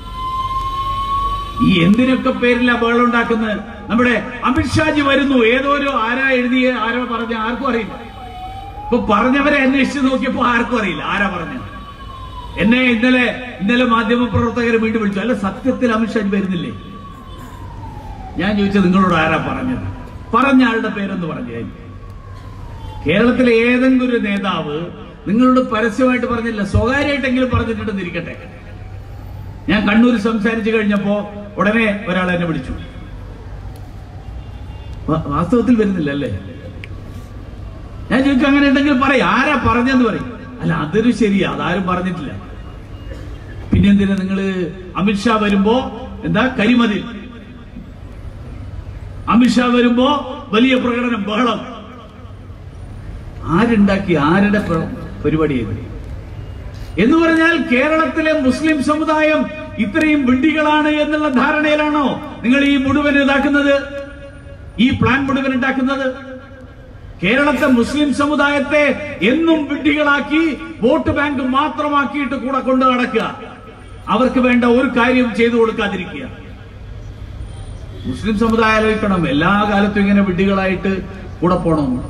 ഈ എന്തിനൊക്കെ പേരിലാ ബഹളം ഉണ്ടാക്കുന്നത് നമ്മുടെ അമിത്ഷാജി വരുന്നു ഏതോ ഒരു ആരാ എഴുതിയ ആരോ പറഞ്ഞ ആർക്കും അറിയില്ല ഇപ്പൊ പറഞ്ഞവരെ അന്വേഷിച്ച് നോക്കിയപ്പോ ആർക്കും അറിയില്ല ആരാ പറഞ്ഞത് എന്നെ ഇന്നലെ ഇന്നലെ മാധ്യമ പ്രവർത്തകരെ വീണ്ടും വിളിച്ചു അല്ല സത്യത്തിൽ അമിത്ഷാജി വരുന്നില്ലേ ഞാൻ ചോദിച്ചത് നിങ്ങളോട് ആരാ പറഞ്ഞത് പറഞ്ഞ ആളുടെ പേരൊന്ന് പറഞ്ഞു കേരളത്തിലെ ഏതെങ്കിലും ഒരു നേതാവ് നിങ്ങളോട് പരസ്യമായിട്ട് പറഞ്ഞില്ല സ്വകാര്യമായിട്ടെങ്കിലും പറഞ്ഞിട്ടുണ്ടെന്ന് ഇരിക്കട്ടെ ഞാൻ കണ്ണൂർ സംസാരിച്ചു കഴിഞ്ഞപ്പോ ഉടനെ ഒരാൾ എന്നെ വിളിച്ചു വ- വാസ്തവത്തിൽ വരുന്നില്ല അല്ലേ ഞാൻ ചോദിക്കും അങ്ങനെ ഉണ്ടെങ്കിൽ പറയും ആരാ പറഞ്ഞെന്ന് പറയും അല്ല അതൊരു ശരിയാ അതാരും പറഞ്ഞിട്ടില്ല പിന്നെന്തിനാ നിങ്ങള് അമിത്ഷാ വരുമ്പോ എന്താ കരിമതിൽ അമിത്ഷാ വരുമ്പോ വലിയ പ്രകടനം ബഹളം ആരുണ്ടാക്കി ആരുടെ പ്ര- പരിപാടി ഇത് എന്ന് പറഞ്ഞാൽ കേരളത്തിലെ മുസ്ലിം സമുദായം ഇത്രയും വിഡ്ഢികളാണ് എന്നുള്ള ധാരണയിലാണോ നിങ്ങൾ ഈ മുഴുവൻ ഇതാക്കുന്നത് ഈ പ്ലാൻ മുഴുവൻ ഉണ്ടാക്കുന്നത് കേരളത്തെ മുസ്ലിം സമുദായത്തെ എന്നും വിഡ്ഢികളാക്കി വോട്ട് ബാങ്ക് മാത്രമാക്കിയിട്ട് കൂടെ കൊണ്ടു നടക്കുക അവർക്ക് വേണ്ട ഒരു കാര്യം ചെയ്തു കൊടുക്കാതിരിക്കുക മുസ്ലിം സമുദായം ആലോചിക്കണം എല്ലാ കാലത്തും ഇങ്ങനെ വിഡ്ഢികളായിട്ട് കൂടെ പോകണമെന്ന്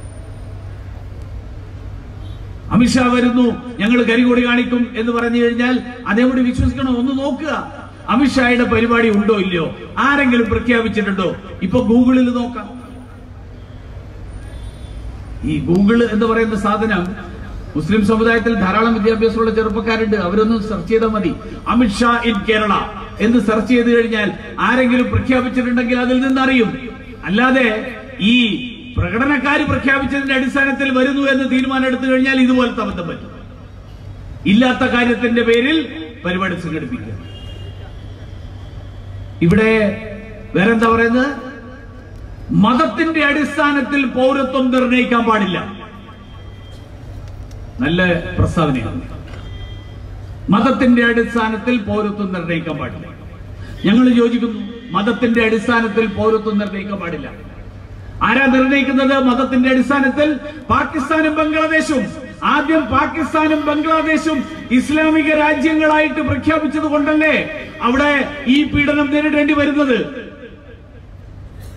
അമിത്ഷാ വരുന്നു ഞങ്ങൾ കരികൊടി കാണിക്കും എന്ന് പറഞ്ഞു കഴിഞ്ഞാൽ അതേപടി വിശ്വസിക്കണം ഒന്ന് നോക്കുക അമിത്ഷായുടെ പരിപാടി ഉണ്ടോ ഇല്ലയോ ആരെങ്കിലും പ്രഖ്യാപിച്ചിട്ടുണ്ടോ ഇപ്പൊ ഗൂഗിളിൽ നോക്കാം ഈ ഗൂഗിൾ എന്ന് പറയുന്ന സാധനം മുസ്ലിം സമുദായത്തിൽ ധാരാളം വിദ്യാഭ്യാസമുള്ള ചെറുപ്പക്കാരുണ്ട് അവരൊന്നും സെർച്ച് ചെയ്താൽ മതി അമിത്ഷാ ഇൻ കേരള എന്ന് സെർച്ച് ചെയ്ത് കഴിഞ്ഞാൽ ആരെങ്കിലും പ്രഖ്യാപിച്ചിട്ടുണ്ടെങ്കിൽ അതിൽ നിന്ന് അറിയും അല്ലാതെ ഈ പ്രകടനക്കാർ പ്രഖ്യാപിച്ചതിന്റെ അടിസ്ഥാനത്തിൽ വരുന്നു എന്ന് തീരുമാനം എടുത്തു കഴിഞ്ഞാൽ ഇതുപോലത്തെ അബദ്ധം പറ്റും ഇല്ലാത്ത കാര്യത്തിന്റെ പേരിൽ പരിപാടി സംഘടിപ്പിക്കുക ഇവിടെ വേറെന്താ പറയുന്നത് മതത്തിന്റെ അടിസ്ഥാനത്തിൽ പൗരത്വം നിർണയിക്കാൻ പാടില്ല നല്ല പ്രസ്താവനയാണ് മതത്തിന്റെ അടിസ്ഥാനത്തിൽ പൗരത്വം നിർണയിക്കാൻ പാടില്ല ഞങ്ങൾ യോജിക്കുന്നു മതത്തിന്റെ അടിസ്ഥാനത്തിൽ പൗരത്വം നിർണയിക്കാൻ പാടില്ല ആരാ നിർണയിക്കുന്നത് മതത്തിന്റെ അടിസ്ഥാനത്തിൽ പാകിസ്ഥാനും ബംഗ്ലാദേശും ആദ്യം പാകിസ്ഥാനും ബംഗ്ലാദേശും ഇസ്ലാമിക രാജ്യങ്ങളായിട്ട് പ്രഖ്യാപിച്ചത് കൊണ്ടല്ലേ അവിടെ ഈ പീഡനം നേരിടേണ്ടി വരുന്നത്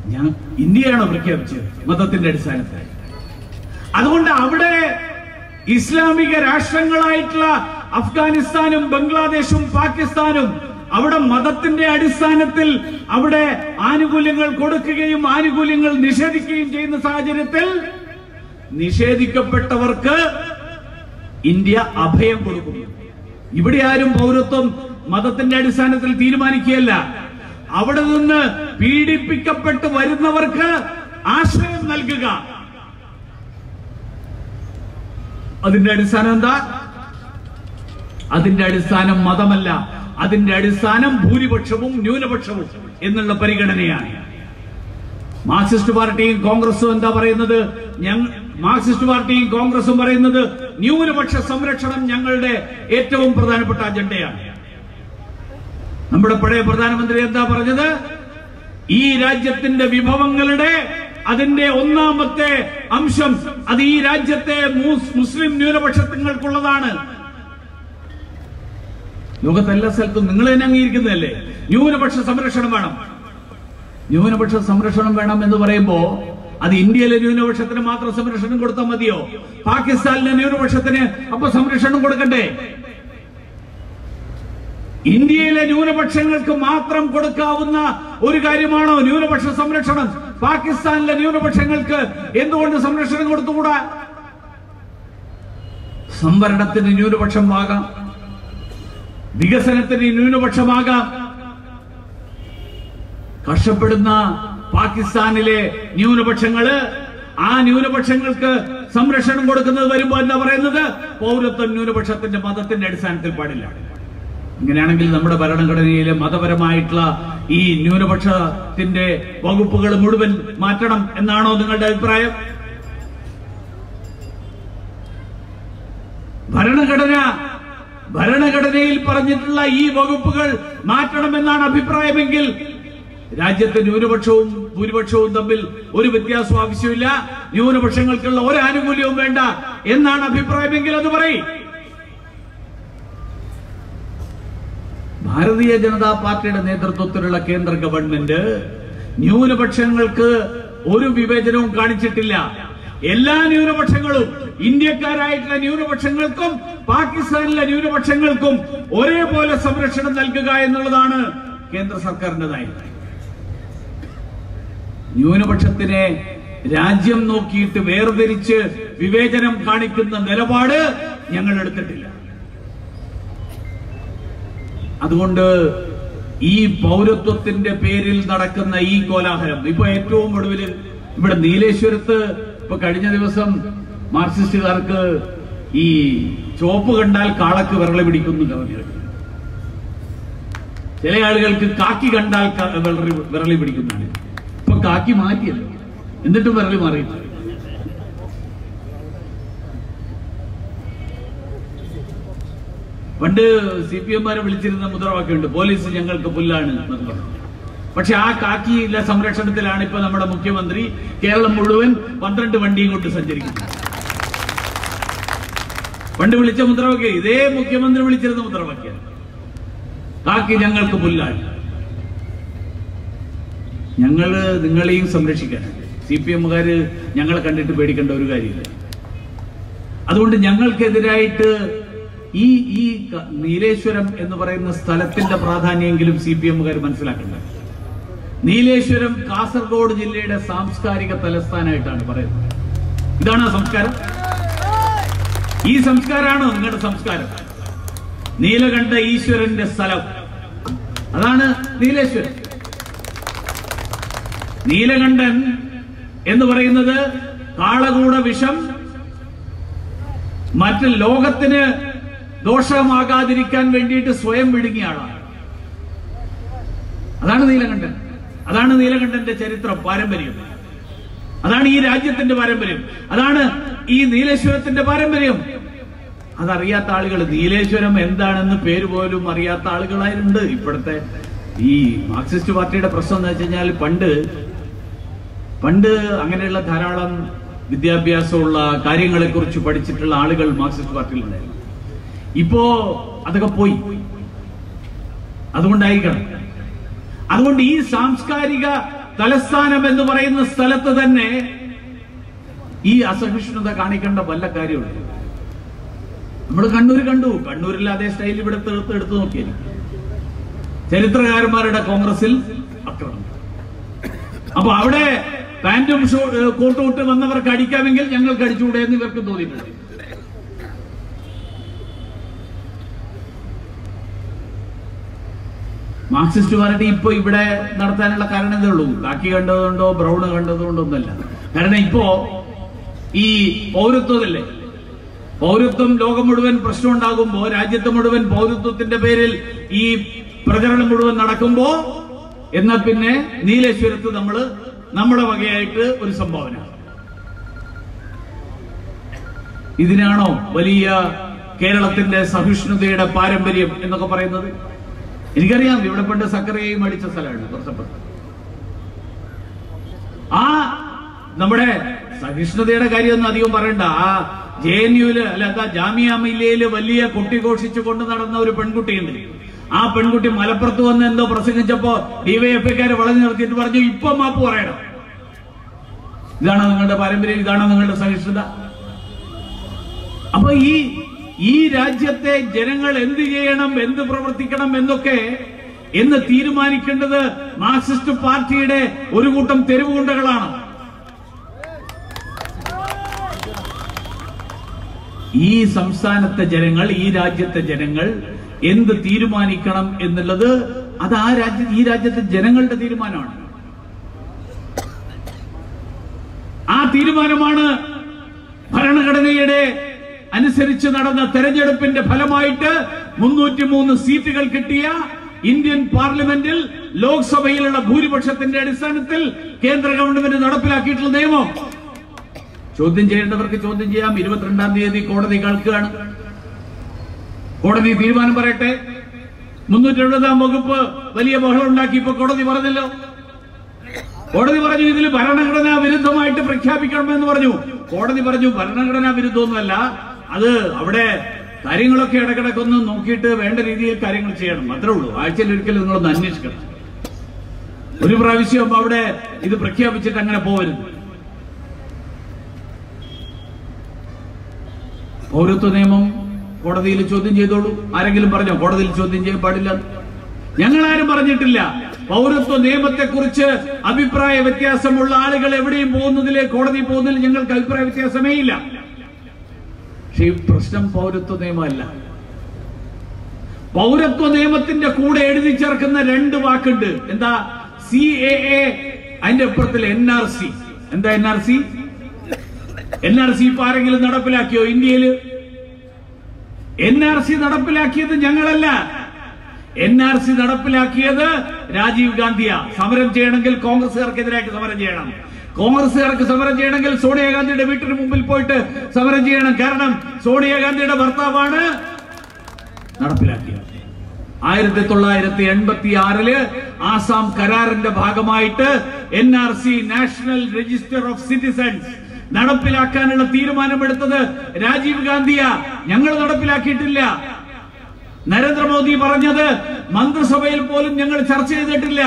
ഞാൻ ഇന്ത്യയാണ് പ്രഖ്യാപിച്ചത് മതത്തിന്റെ അടിസ്ഥാനത്തിൽ അതുകൊണ്ട് അവിടെ ഇസ്ലാമിക രാഷ്ട്രങ്ങളായിട്ടുള്ള അഫ്ഗാനിസ്ഥാനും ബംഗ്ലാദേശും പാകിസ്ഥാനും അവിടെ മതത്തിന്റെ അടിസ്ഥാനത്തിൽ അവിടെ ആനുകൂല്യങ്ങൾ കൊടുക്കുകയും ആനുകൂല്യങ്ങൾ നിഷേധിക്കുകയും ചെയ്യുന്ന സാഹചര്യത്തിൽ നിഷേധിക്കപ്പെട്ടവർക്ക് ഇന്ത്യ അഭയം കൊടുക്കുന്നു ഇവിടെ ആരും പൗരത്വം മതത്തിന്റെ അടിസ്ഥാനത്തിൽ തീരുമാനിക്കുകയല്ല അവിടെ നിന്ന് പീഡിപ്പിക്കപ്പെട്ട് വരുന്നവർക്ക് ആശ്രയം നൽകുക അതിന്റെ അടിസ്ഥാനം എന്താ അതിന്റെ അടിസ്ഥാനം മതമല്ല അതിന്റെ അടിസ്ഥാനം ഭൂരിപക്ഷവും ന്യൂനപക്ഷവും എന്നുള്ള പരിഗണനയാണ് മാർക്സിസ്റ്റ് പാർട്ടിയും കോൺഗ്രസും എന്താ പറയുന്നത് ഞങ്ങൾ മാർക്സിസ്റ്റ് പാർട്ടിയും കോൺഗ്രസും പറയുന്നത് ന്യൂനപക്ഷ സംരക്ഷണം ഞങ്ങളുടെ ഏറ്റവും പ്രധാനപ്പെട്ട അജണ്ടയാണ് നമ്മുടെ പഴയ പ്രധാനമന്ത്രി എന്താ പറഞ്ഞത് ഈ രാജ്യത്തിന്റെ വിഭവങ്ങളുടെ അതിന്റെ ഒന്നാമത്തെ അംശം അത് ഈ രാജ്യത്തെ മൂസ്- മുസ്ലിം ന്യൂനപക്ഷങ്ങൾക്കുള്ളതാണ് ലോകത്തെ എല്ലാ സ്ഥലത്തും നിങ്ങൾ തന്നെ അംഗീകരിക്കുന്നതല്ലേ ന്യൂനപക്ഷ സംരക്ഷണം വേണം ന്യൂനപക്ഷ സംരക്ഷണം വേണം എന്ന് പറയുമ്പോ അത് ഇന്ത്യയിലെ ന്യൂനപക്ഷത്തിന് മാത്രം സംരക്ഷണം കൊടുത്താൽ മതിയോ പാകിസ്ഥാനിലെ ന്യൂനപക്ഷത്തിന് അപ്പൊ സംരക്ഷണം കൊടുക്കണ്ടേ ഇന്ത്യയിലെ ന്യൂനപക്ഷങ്ങൾക്ക് മാത്രം കൊടുക്കാവുന്ന ഒരു കാര്യമാണോ ന്യൂനപക്ഷ സംരക്ഷണം പാകിസ്ഥാനിലെ ന്യൂനപക്ഷങ്ങൾക്ക് എന്തുകൊണ്ട് സംരക്ഷണം കൊടുത്തുകൂടാ സംവരണത്തിന് ന്യൂനപക്ഷമാകാം വികസനത്തിന് ന്യൂനപക്ഷമാകാം കഷ്ടപ്പെടുന്ന പാകിസ്ഥാനിലെ ന്യൂനപക്ഷങ്ങള് ആ ന്യൂനപക്ഷങ്ങൾക്ക് സംരക്ഷണം കൊടുക്കുന്നത് വരുമ്പോ എന്താ പറയുന്നത് പൗരത്വം ന്യൂനപക്ഷത്തിന്റെ മതത്തിന്റെ അടിസ്ഥാനത്തിൽ പാടില്ല ഇങ്ങനെയാണെങ്കിൽ നമ്മുടെ ഭരണഘടനയിലെ മതപരമായിട്ടുള്ള ഈ ന്യൂനപക്ഷത്തിന്റെ വകുപ്പുകൾ മുഴുവൻ മാറ്റണം എന്നാണോ നിങ്ങളുടെ അഭിപ്രായം ഭരണഘടന ഭരണഘടനയിൽ പറഞ്ഞിട്ടുള്ള ഈ വകുപ്പുകൾ മാറ്റണമെന്നാണ് അഭിപ്രായമെങ്കിൽ രാജ്യത്തെ ന്യൂനപക്ഷവും ഭൂരിപക്ഷവും തമ്മിൽ ഒരു വ്യത്യാസവും ആവശ്യമില്ല ന്യൂനപക്ഷങ്ങൾക്കുള്ള ഒരു ആനുകൂല്യവും വേണ്ട എന്നാണ് അഭിപ്രായമെങ്കിൽ അത് പറയും ഭാരതീയ ജനതാ പാർട്ടിയുടെ നേതൃത്വത്തിലുള്ള കേന്ദ്ര ഗവൺമെന്റ് ന്യൂനപക്ഷങ്ങൾക്ക് ഒരു വിവേചനവും കാണിച്ചിട്ടില്ല എല്ലാ ന്യൂനപക്ഷങ്ങളും ഇന്ത്യക്കാരായിട്ടുള്ള ന്യൂനപക്ഷങ്ങൾക്കും പാകിസ്ഥാനിലെ ന്യൂനപക്ഷങ്ങൾക്കും ഒരേപോലെ സംരക്ഷണം നൽകുക എന്നുള്ളതാണ് കേന്ദ്ര സർക്കാരിന്റെ നയം ന്യൂനപക്ഷത്തിനെ രാജ്യം നോക്കിയിട്ട് വേർതിരിച്ച് വിവേചനം കാണിക്കുന്ന നിലപാട് ഞങ്ങൾ എടുത്തിട്ടില്ല അതുകൊണ്ട് ഈ പൗരത്വത്തിന്റെ പേരിൽ നടക്കുന്ന ഈ കോലാഹലം ഇപ്പൊ ഏറ്റവും ഒടുവിൽ ഇവിടെ നീലേശ്വരത്ത് ഇപ്പൊ കഴിഞ്ഞ ദിവസം മാർക്സിസ്റ്റുകാർക്ക് ഈ ചോപ്പ് കണ്ടാൽ കാളക്ക് വിരളി പിടിക്കുന്നു പറഞ്ഞു ചില ആളുകൾക്ക് കാക്കി കണ്ടാൽ ക- വിരളി വിരളി പിടിക്കുന്നതാണ് ഇപ്പൊ കാക്കി മാറ്റിയല്ലോ എന്നിട്ടും വിരളി മാറിയിട്ടില്ല പണ്ട് സി പി എംമാരെ വിളിച്ചിരുന്ന മുദ്രാവാക്യമുണ്ട് പോലീസ് ഞങ്ങൾക്ക് പുല്ലാണ് എന്നൊക്കെ പറഞ്ഞു പക്ഷെ ആ കാക്കിയില്ല സംരക്ഷണത്തിലാണ് ഇപ്പൊ നമ്മുടെ മുഖ്യമന്ത്രി കേരളം മുഴുവൻ പന്ത്രണ്ട് വണ്ടിയും കൊണ്ട് സഞ്ചരിക്കുന്നത് പണ്ട് വിളിച്ച മുദ്രാവാക്യം ഇതേ മുഖ്യമന്ത്രി വിളിച്ചിരുന്ന മുദ്രാവാക്യം കാക്കി ഞങ്ങൾക്ക് പുല്ലാണ് ഞങ്ങള് നിങ്ങളെയും സംരക്ഷിക്കാൻ സി പി എമ്മുകാര് ഞങ്ങളെ കണ്ടിട്ട് പേടിക്കേണ്ട ഒരു കാര്യമില്ല അതുകൊണ്ട് ഞങ്ങൾക്കെതിരായിട്ട് ഈ ഈ ക- നീലേശ്വരം എന്ന് പറയുന്ന സ്ഥലത്തിന്റെ പ്രാധാന്യമെങ്കിലും സി പി എമ്മുകാർ മനസ്സിലാക്കേണ്ടത് നീലേശ്വരം കാസർഗോഡ് ജില്ലയുടെ സാംസ്കാരിക തലസ്ഥാനമായിട്ടാണ് പറയുന്നത് ഇതാണ് ആ സംസ്കാരം ഈ സംസ്കാരമാണോ നിങ്ങളുടെ സംസ്കാരം നീലകണ്ഠ ഈശ്വരന്റെ സ്ഥലം അതാണ് നീലേശ്വരം നീലകണ്ഠൻ എന്ന് പറയുന്നത് കാളകൂട വിഷം മറ്റ് ലോകത്തിന് ദോഷമാകാതിരിക്കാൻ വേണ്ടിയിട്ട് സ്വയം വിഴുങ്ങിയ ആളാണ് അതാണ് നീലകണ്ഠൻ അതാണ് നീലകണ്ഠന്റെ ചരിത്രം പാരമ്പര്യം അതാണ് ഈ രാജ്യത്തിന്റെ പാരമ്പര്യം അതാണ് ഈ നീലേശ്വരത്തിന്റെ പാരമ്പര്യം അതറിയാത്ത ആളുകൾ നീലേശ്വരം എന്താണെന്ന് പേര് പോലും അറിയാത്ത ആളുകളായിട്ടുണ്ട് ഇപ്പോഴത്തെ ഈ മാർക്സിസ്റ്റ് പാർട്ടിയുടെ പ്രശ്നം എന്ന് വെച്ച് കഴിഞ്ഞാൽ പണ്ട് പണ്ട് അങ്ങനെയുള്ള ധാരാളം വിദ്യാഭ്യാസമുള്ള കാര്യങ്ങളെ കുറിച്ച് പഠിച്ചിട്ടുള്ള ആളുകൾ മാർക്സിസ്റ്റ് പാർട്ടിയിലുണ്ടായിരുന്നു ഇപ്പോ അതൊക്കെ പോയി അതുകൊണ്ടായിരിക്കണം അതുകൊണ്ട് ഈ സാംസ്കാരിക തലസ്ഥാനം എന്ന് പറയുന്ന സ്ഥലത്ത് തന്നെ ഈ അസഹിഷ്ണുത കാണിക്കേണ്ട വല്ല കാര്യമുണ്ട് നമ്മൾ കണ്ണൂർ കണ്ടു കണ്ണൂരിൽ അതേ സ്റ്റൈൽ ഇവിടെ എടുത്ത് എടുത്തു നോക്കിയാൽ ചരിത്രകാരന്മാരുടെ കോൺഗ്രസിൽ അക്രമം അപ്പൊ അവിടെ പാന്റും ഷോ- ഏഹ് കോട്ടും ഇട്ട് വന്നവർക്ക് അടിക്കാമെങ്കിൽ ഞങ്ങൾക്ക് അടിച്ചുകൂടെ എന്ന് ഇവർക്ക് തോന്നിയിട്ടുണ്ട് മാർക്സിസ്റ്റ് പാർട്ടി ഇപ്പൊ ഇവിടെ നടത്താനുള്ള കാരണം എന്തേ ഉള്ളൂ കാക്കി കണ്ടതുകൊണ്ടോ ബ്രൗണ് കണ്ടതുകൊണ്ടോ ഒന്നല്ല കാരണം ഇപ്പോ ഈ പൗരത്വമല്ലേ പൗരത്വം ലോകം മുഴുവൻ പ്രശ്നം ഉണ്ടാകുമ്പോ രാജ്യത്ത് മുഴുവൻ പൗരത്വത്തിന്റെ പേരിൽ ഈ പ്രചരണം മുഴുവൻ നടക്കുമ്പോ എന്നാ പിന്നെ നീലേശ്വരത്ത് നമ്മള് നമ്മുടെ വകയായിട്ട് ഒരു സംഭാവന ഇതിനാണോ വലിയ കേരളത്തിന്റെ സഹിഷ്ണുതയുടെ പാരമ്പര്യം എന്നൊക്കെ പറയുന്നത് എനിക്കറിയാം ഇവിടെ പണ്ട് സക്കറിയെയും അടിച്ച സ്ഥലമാണ് കുറച്ചപ്പുറത്ത് ആ നമ്മുടെ സഹിഷ്ണുതയുടെ കാര്യമൊന്നും അധികം പറയണ്ട ആ ജെ എൻ യുല് അല്ല എന്താ ജാമിയ മില്ലയില് വലിയ കൊട്ടിഘോഷിച്ചു കൊണ്ട് നടന്ന ഒരു പെൺകുട്ടിയുണ്ട് ആ പെൺകുട്ടി മലപ്പുറത്ത് വന്ന് എന്തോ പ്രസംഗിച്ചപ്പോ ഡിവൈഎഫ്ഐക്കാര് വളഞ്ഞു നിർത്തിയിട്ട് പറഞ്ഞു ഇപ്പൊ മാപ്പ് പറയണം ഇതാണോ നിങ്ങളുടെ പാരമ്പര്യം ഇതാണോ നിങ്ങളുടെ സഹിഷ്ണുത അപ്പൊ ഈ ഈ രാജ്യത്തെ ജനങ്ങൾ എന്ത് ചെയ്യണം എന്ത് പ്രവർത്തിക്കണം എന്നൊക്കെ എന്ന് തീരുമാനിക്കേണ്ടത് മാർക്സിസ്റ്റ് പാർട്ടിയുടെ ഒരു കൂട്ടം തെരുവുകുണ്ടകളാണ് ഈ സംസ്ഥാനത്തെ ജനങ്ങൾ ഈ രാജ്യത്തെ ജനങ്ങൾ എന്ത് തീരുമാനിക്കണം എന്നുള്ളത് അത് ആ രാജ്യ ഈ രാജ്യത്തെ ജനങ്ങളുടെ തീരുമാനമാണ് ആ തീരുമാനമാണ് ഭരണഘടനയുടെ അനുസരിച്ച് നടന്ന തെരഞ്ഞെടുപ്പിന്റെ ഫലമായിട്ട് മുന്നൂറ്റി മൂന്ന് സീറ്റുകൾ കിട്ടിയ ഇന്ത്യൻ പാർലമെന്റിൽ ലോക്സഭയിലുള്ള ഭൂരിപക്ഷത്തിന്റെ അടിസ്ഥാനത്തിൽ കേന്ദ്ര ഗവൺമെന്റ് നടപ്പിലാക്കിയിട്ടുള്ള നിയമം ചോദ്യം ചെയ്യേണ്ടവർക്ക് ചോദ്യം ചെയ്യാം ഇരുപത്തിരണ്ടാം തീയതി കോടതി കേൾക്കുകയാണ് കോടതി തീരുമാനം പറയട്ടെ മുന്നൂറ്റി എഴുപതാം വകുപ്പ് വലിയ ബഹളം ഉണ്ടാക്കി ഇപ്പൊ കോടതി പറഞ്ഞല്ലോ കോടതി പറഞ്ഞു ഇതിൽ ഭരണഘടനാ വിരുദ്ധമായിട്ട് പ്രഖ്യാപിക്കണമെന്ന് പറഞ്ഞു കോടതി പറഞ്ഞു ഭരണഘടനാ വിരുദ്ധമൊന്നുമല്ല അത് അവിടെ കാര്യങ്ങളൊക്കെ ഇടക്കിടക്ക് ഒന്ന് നോക്കിയിട്ട് വേണ്ട രീതിയിൽ കാര്യങ്ങൾ ചെയ്യണം അത്രേ ഉള്ളൂ ആഴ്ചയിൽ ഒരിക്കലും നിങ്ങളൊന്ന് അന്വേഷിക്കണം ഒരു പ്രാവശ്യം അവിടെ ഇത് പ്രഖ്യാപിച്ചിട്ട് അങ്ങനെ പോകരുത് പൗരത്വ നിയമം കോടതിയിൽ ചോദ്യം ചെയ്തോളൂ ആരെങ്കിലും പറഞ്ഞോ കോടതിയിൽ ചോദ്യം ചെയ്യാൻ പാടില്ല ഞങ്ങൾ ആരും പറഞ്ഞിട്ടില്ല പൗരത്വ നിയമത്തെക്കുറിച്ച് അഭിപ്രായ വ്യത്യാസമുള്ള ആളുകൾ എവിടെയും പോകുന്നതിലെ കോടതി പോകുന്നതിൽ ഞങ്ങൾക്ക് അഭിപ്രായ വ്യത്യാസമേ ഇല്ല പക്ഷേ ഈ പ്രശ്നം പൗരത്വ നിയമമല്ല പൗരത്വ നിയമത്തിന്റെ കൂടെ എഴുതി ചേർക്കുന്ന രണ്ട് വാക്കുണ്ട് എന്താ സി എ എ അതിന്റെ അപ്പുറത്തിൽ എൻ ആർ സി എന്താ N R C N R C ഇപ്പൊ ആരെങ്കിലും നടപ്പിലാക്കിയോ ഇന്ത്യയില് എൻ ആർ സി നടപ്പിലാക്കിയത് ഞങ്ങളല്ല എൻ ആർ സി നടപ്പിലാക്കിയത് രാജീവ് ഗാന്ധിയാ സമരം ചെയ്യണമെങ്കിൽ കോൺഗ്രസുകാർക്കെതിരായിട്ട് സമരം ചെയ്യണം കോൺഗ്രസുകാർക്ക് സമരം ചെയ്യണമെങ്കിൽ സോണിയാഗാന്ധിയുടെ വീട്ടിന് മുമ്പിൽ പോയിട്ട് സമരം ചെയ്യണം കാരണം സോണിയാഗാന്ധിയുടെ ഭർത്താവാണ് നടപ്പിലാക്കിയത് ആയിരത്തി തൊള്ളായിരത്തി എൺപത്തി ആറില് ആസാം കരാറിന്റെ ഭാഗമായിട്ട് N R C national register of citizens നടപ്പിലാക്കാനുള്ള തീരുമാനമെടുത്തത് രാജീവ് ഗാന്ധിയാ ഞങ്ങൾ നടപ്പിലാക്കിയിട്ടില്ല നരേന്ദ്രമോദി പറഞ്ഞത് മന്ത്രിസഭയിൽ പോലും ഞങ്ങൾ ചർച്ച ചെയ്തിട്ടില്ല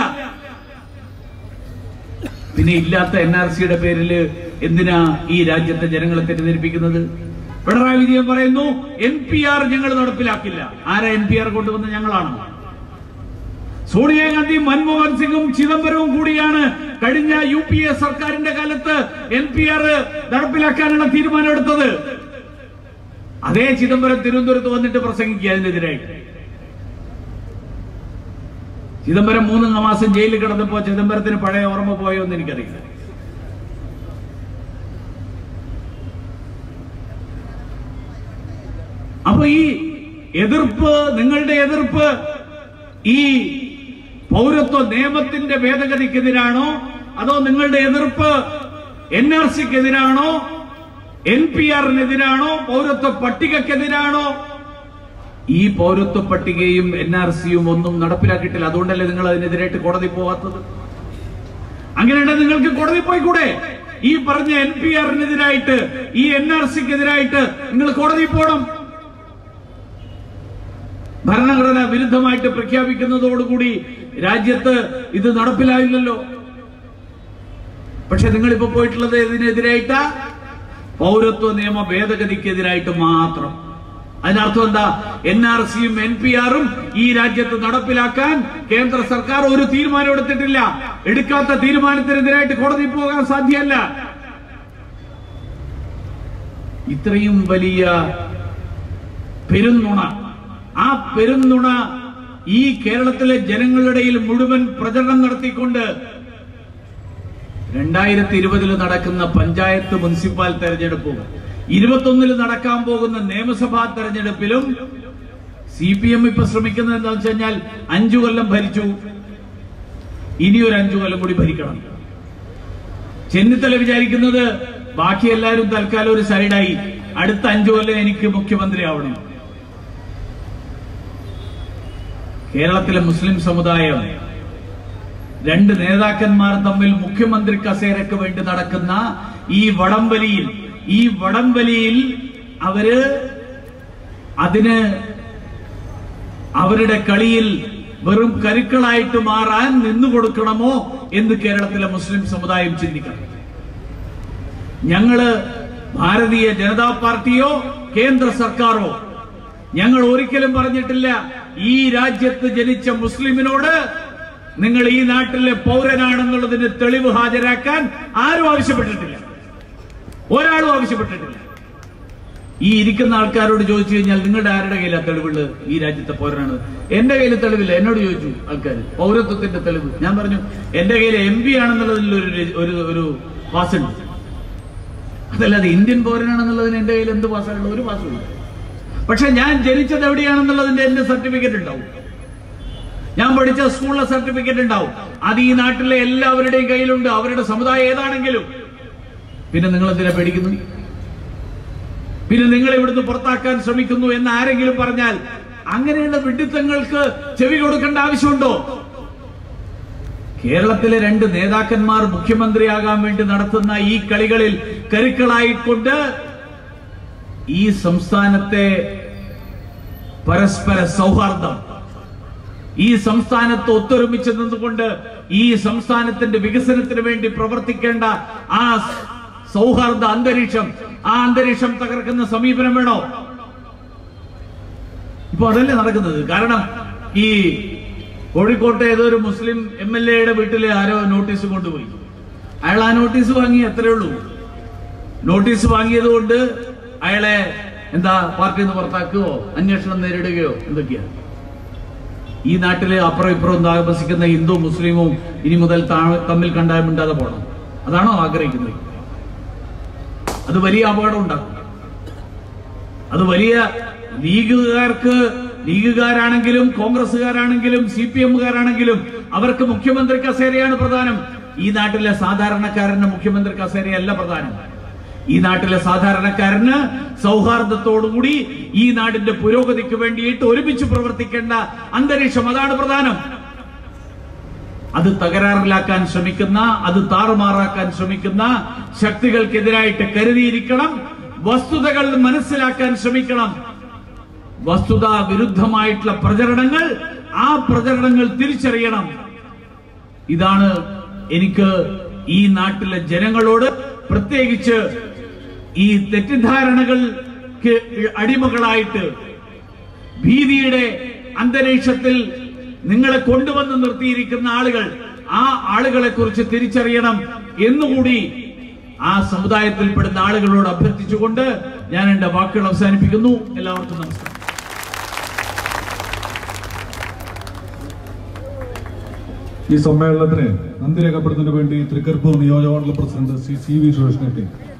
പിന്നെ ഇല്ലാത്ത എൻ ആർ സിയുടെ പേരിൽ എന്തിനാ ഈ രാജ്യത്തെ ജനങ്ങളെ തെറ്റിദ്ധരിപ്പിക്കുന്നത് പിണറായി വിജയൻ പറയുന്നു എൻ പി ആർ ഞങ്ങൾ നടപ്പിലാക്കില്ല ആരാ എൻ പി ആർ കൊണ്ടുവന്ന ഞങ്ങളാണ് സോണിയാഗാന്ധി മൻമോഹൻ സിംഗും ചിദംബരവും കൂടിയാണ് കഴിഞ്ഞ യു പി എ സർക്കാരിന്റെ കാലത്ത് എൻ പി ആർ നടപ്പിലാക്കാനുള്ള തീരുമാനമെടുത്തത് അതേ ചിദംബരം തിരുവനന്തപുരത്ത് വന്നിട്ട് പ്രസംഗിക്കുക അതിനെതിരായിട്ട് ചിദംബരം മൂന്ന് മാസം ജയിലിൽ കിടന്നപ്പോ ചിദംബരത്തിന് പഴയ ഓർമ്മ പോയോ എന്ന് എനിക്കറിയില്ല അപ്പൊ ഈ എതിർപ്പ് നിങ്ങളുടെ എതിർപ്പ് ഈ പൗരത്വ നിയമത്തിന്റെ ഭേദഗതിക്കെതിരാണോ അതോ നിങ്ങളുടെ എതിർപ്പ് എൻ ആർ സിക്കെതിരാണോ എൻ പി ആറിനെതിരാണോ പൗരത്വ പട്ടികക്കെതിരാണോ ഈ പൗരത്വ പട്ടികയും എൻ ആർ സിയും ഒന്നും നടപ്പിലാക്കിയിട്ടില്ല അതുകൊണ്ടല്ലേ നിങ്ങൾ അതിനെതിരായിട്ട് കോടതി പോവാത്തത് അങ്ങനെയുണ്ടെങ്കിൽ നിങ്ങൾക്ക് കോടതി പോയിക്കൂടെ ഈ പറഞ്ഞ എൻ പി ആറിനെതിരായിട്ട് ഈ എൻ ആർ സിക്കെതിരായിട്ട് നിങ്ങൾ കോടതി പോകണം ഭരണഘടന വിരുദ്ധമായിട്ട് പ്രഖ്യാപിക്കുന്നതോടുകൂടി രാജ്യത്ത് ഇത് നടപ്പിലായില്ലല്ലോ പക്ഷെ നിങ്ങളിപ്പോ പോയിട്ടുള്ളത് ഇതിനെതിരായിട്ടാ പൗരത്വ നിയമ ഭേദഗതിക്കെതിരായിട്ട് മാത്രം അതിനർത്ഥം എന്താ എൻ ആർ സിയും എൻ പി ആറും ഈ രാജ്യത്ത് നടപ്പിലാക്കാൻ കേന്ദ്ര സർക്കാർ ഒരു തീരുമാനം എടുത്തിട്ടില്ല എടുക്കാത്ത തീരുമാനത്തിനെതിരായിട്ട് കോടതി പോകാൻ സാധ്യമല്ല ഇത്രയും വലിയ പെരുന്നുണ ആ പെരുന്നുണ ഈ കേരളത്തിലെ ജനങ്ങളുടെ മുഴുവൻ പ്രചരണം നടത്തിക്കൊണ്ട് രണ്ടായിരത്തി ഇരുപതിൽ നടക്കുന്ന പഞ്ചായത്ത് മുനിസിപ്പൽ തെരഞ്ഞെടുപ്പും ഇരുപത്തൊന്നിൽ നടക്കാൻ പോകുന്ന നിയമസഭാ തെരഞ്ഞെടുപ്പിലും സി പി എം ഇപ്പൊ ശ്രമിക്കുന്നത് എന്താണെന്ന് വെച്ച് കഴിഞ്ഞാൽ അഞ്ചു കൊല്ലം ഭരിച്ചു ഇനി ഒരു അഞ്ചു കൊല്ലം കൂടി ഭരിക്കണം ചെന്നിത്തല വിചാരിക്കുന്നത് ബാക്കി എല്ലാവരും തൽക്കാലം ഒരു സൈഡായി അടുത്ത അഞ്ചു കൊല്ലം എനിക്ക് മുഖ്യമന്ത്രി ആവണം കേരളത്തിലെ മുസ്ലിം സമുദായം രണ്ട് നേതാക്കന്മാർ തമ്മിൽ മുഖ്യമന്ത്രി കസേരക്ക് വേണ്ടി നടക്കുന്ന ഈ വടംവലിയിൽ ഈ വടംവലിയിൽ അവര് അതിന് അവരുടെ കളിയിൽ വെറും കരുക്കളായിട്ട് മാറാൻ നിന്നു കൊടുക്കണമോ എന്ന് കേരളത്തിലെ മുസ്ലിം സമുദായം ചിന്തിക്കണം ഞങ്ങള് ഭാരതീയ ജനതാ പാർട്ടിയോ കേന്ദ്ര സർക്കാരോ ഞങ്ങൾ ഒരിക്കലും പറഞ്ഞിട്ടില്ല ഈ രാജ്യത്ത് ജനിച്ച മുസ്ലിമിനോട് നിങ്ങൾ ഈ നാട്ടിലെ പൗരനാണെന്നുള്ളതിന് തെളിവ് ഹാജരാക്കാൻ ആരും ആവശ്യപ്പെട്ടിട്ടില്ല ഒരാളും ആവശ്യപ്പെട്ടിട്ടില്ല ഈ ഇരിക്കുന്ന ആൾക്കാരോട് ചോദിച്ചു കഴിഞ്ഞാൽ നിങ്ങളുടെ ആരുടെ കയ്യിലാണ് തെളിവുള്ളത് ഈ രാജ്യത്തെ പൗരനാണ് എന്റെ കയ്യിൽ തെളിവില്ല എന്നോട് ചോദിച്ചു ആൾക്കാർ പൗരത്വത്തിന്റെ തെളിവ് ഞാൻ പറഞ്ഞു എന്റെ കയ്യിൽ എം പി ആണെന്നുള്ളതിൽ ഒരു ഒരു ഒരു പാസുണ്ട് അതല്ലാതെ ഇന്ത്യൻ പൗരനാണെന്നുള്ളതിന് എന്റെ കയ്യിൽ എന്ത് പാസ്സാണ് ഒരു പാസ്സുമില്ല പക്ഷെ ഞാൻ ജനിച്ചത് എവിടെയാണെന്നുള്ളതിന്റെ എന്റെ സർട്ടിഫിക്കറ്റ് ഉണ്ടാവും ഞാൻ പഠിച്ച സ്കൂളിലെ സർട്ടിഫിക്കറ്റ് ഉണ്ടാവും അത് ഈ നാട്ടിലെ എല്ലാവരുടെയും കയ്യിലുണ്ട് അവരുടെ സമുദായം ഏതാണെങ്കിലും പിന്നെ നിങ്ങൾ എന്തിനാ പേടിക്കുന്നു പിന്നെ നിങ്ങൾ ഇവിടുന്ന് പുറത്താക്കാൻ ശ്രമിക്കുന്നു എന്ന് ആരെങ്കിലും പറഞ്ഞാൽ അങ്ങനെയുള്ള വിഡിത്തങ്ങൾക്ക് ചെവി കൊടുക്കേണ്ട ആവശ്യമുണ്ടോ കേരളത്തിലെ രണ്ട് നേതാക്കന്മാർ മുഖ്യമന്ത്രിയാകാൻ വേണ്ടി നടത്തുന്ന ഈ കളികളിൽ കരുക്കളായിക്കൊണ്ട് ഈ സംസ്ഥാനത്തെ പരസ്പര സൗഹാർദ്ദം ഈ സംസ്ഥാനത്ത് ഒത്തൊരുമിച്ച് നിന്നുകൊണ്ട് ഈ സംസ്ഥാനത്തിന്റെ വികസനത്തിന് വേണ്ടി പ്രവർത്തിക്കേണ്ട ആ സൗഹാർദ്ദ അന്തരീക്ഷം ആ അന്തരീക്ഷം തകർക്കുന്ന സമീപനം വേണോ ഇപ്പൊ അതല്ലേ നടക്കുന്നത് കാരണം ഈ കോഴിക്കോട്ടെ ഏതോ ഒരു മുസ്ലിം എം എൽ എയുടെ വീട്ടിൽ ആരോ നോട്ടീസ് കൊണ്ടുപോയി അയാൾ ആ നോട്ടീസ് വാങ്ങി അത്രേ ഉള്ളൂ നോട്ടീസ് വാങ്ങിയത് കൊണ്ട് അയാളെ എന്താ പാർട്ടിയിൽ നിന്ന് പുറത്താക്കുകയോ അന്വേഷണം നേരിടുകയോ എന്തൊക്കെയാ ഈ നാട്ടില് അപ്പുറം ഇപ്പുറം താമസിക്കുന്ന ഹിന്ദു മുസ്ലിമും ഇനി മുതൽ താ- തമ്മിൽ കണ്ടാൽ മിണ്ടാതെ പോകണം അതാണോ ആഗ്രഹിക്കുന്നത് അത് വലിയ അപകടം ഉണ്ടാക്കും അത് വലിയ ലീഗുകാർക്ക് ലീഗുകാരാണെങ്കിലും കോൺഗ്രസ്സുകാരാണെങ്കിലും സി പി എമ്മുകാരാണെങ്കിലും അവർക്ക് മുഖ്യമന്ത്രി കസേരയാണ് പ്രധാനം ഈ നാട്ടിലെ സാധാരണക്കാരന് മുഖ്യമന്ത്രി കസേരയല്ല പ്രധാനം ഈ നാട്ടിലെ സാധാരണക്കാരന് സൗഹാർദ്ദത്തോടുകൂടി ഈ നാടിന്റെ പുരോഗതിക്ക് വേണ്ടിയിട്ട് ഒരുമിച്ച് പ്രവർത്തിക്കേണ്ട അന്തരീക്ഷം അതാണ് പ്രധാനം അത് തകരാറിലാക്കാൻ ശ്രമിക്കുന്ന അത് താറുമാറാക്കാൻ ശ്രമിക്കുന്ന ശക്തികൾക്കെതിരായിട്ട് കരുതിയിരിക്കണം വസ്തുതകൾ മനസ്സിലാക്കാൻ ശ്രമിക്കണം വസ്തുത വിരുദ്ധമായിട്ടുള്ള പ്രചരണങ്ങൾ ആ പ്രചരണങ്ങൾ തിരിച്ചറിയണം ഇതാണ് എനിക്ക് ഈ നാട്ടിലെ ജനങ്ങളോട് പ്രത്യേകിച്ച് ഈ തെറ്റിദ്ധാരണകൾക്ക് അടിമകളായിട്ട് ഭീതിയുടെ അന്തരീക്ഷത്തിൽ നിങ്ങളെ കൊണ്ടുവന്ന് നിർത്തിയിരിക്കുന്ന ആളുകൾ ആ ആളുകളെ കുറിച്ച് തിരിച്ചറിയണം എന്നുകൂടി ആ സമുദായത്തിൽപ്പെടുന്ന ആളുകളോട് അഭ്യർത്ഥിച്ചുകൊണ്ട് ഞാൻ എന്റെ വാക്കുകൾ അവസാനിപ്പിക്കുന്നു എല്ലാവർക്കും നമസ്കാരം ഈ സമ്മേളനത്തിന് നന്ദി രേഖപ്പെടുത്തുന്നതിന് വേണ്ടി തൃക്കരിപ്പൂർ നിയോജകമണ്ഡല പ്രസിഡന്റ് ശ്രീ സി വി സുരേഷിനെ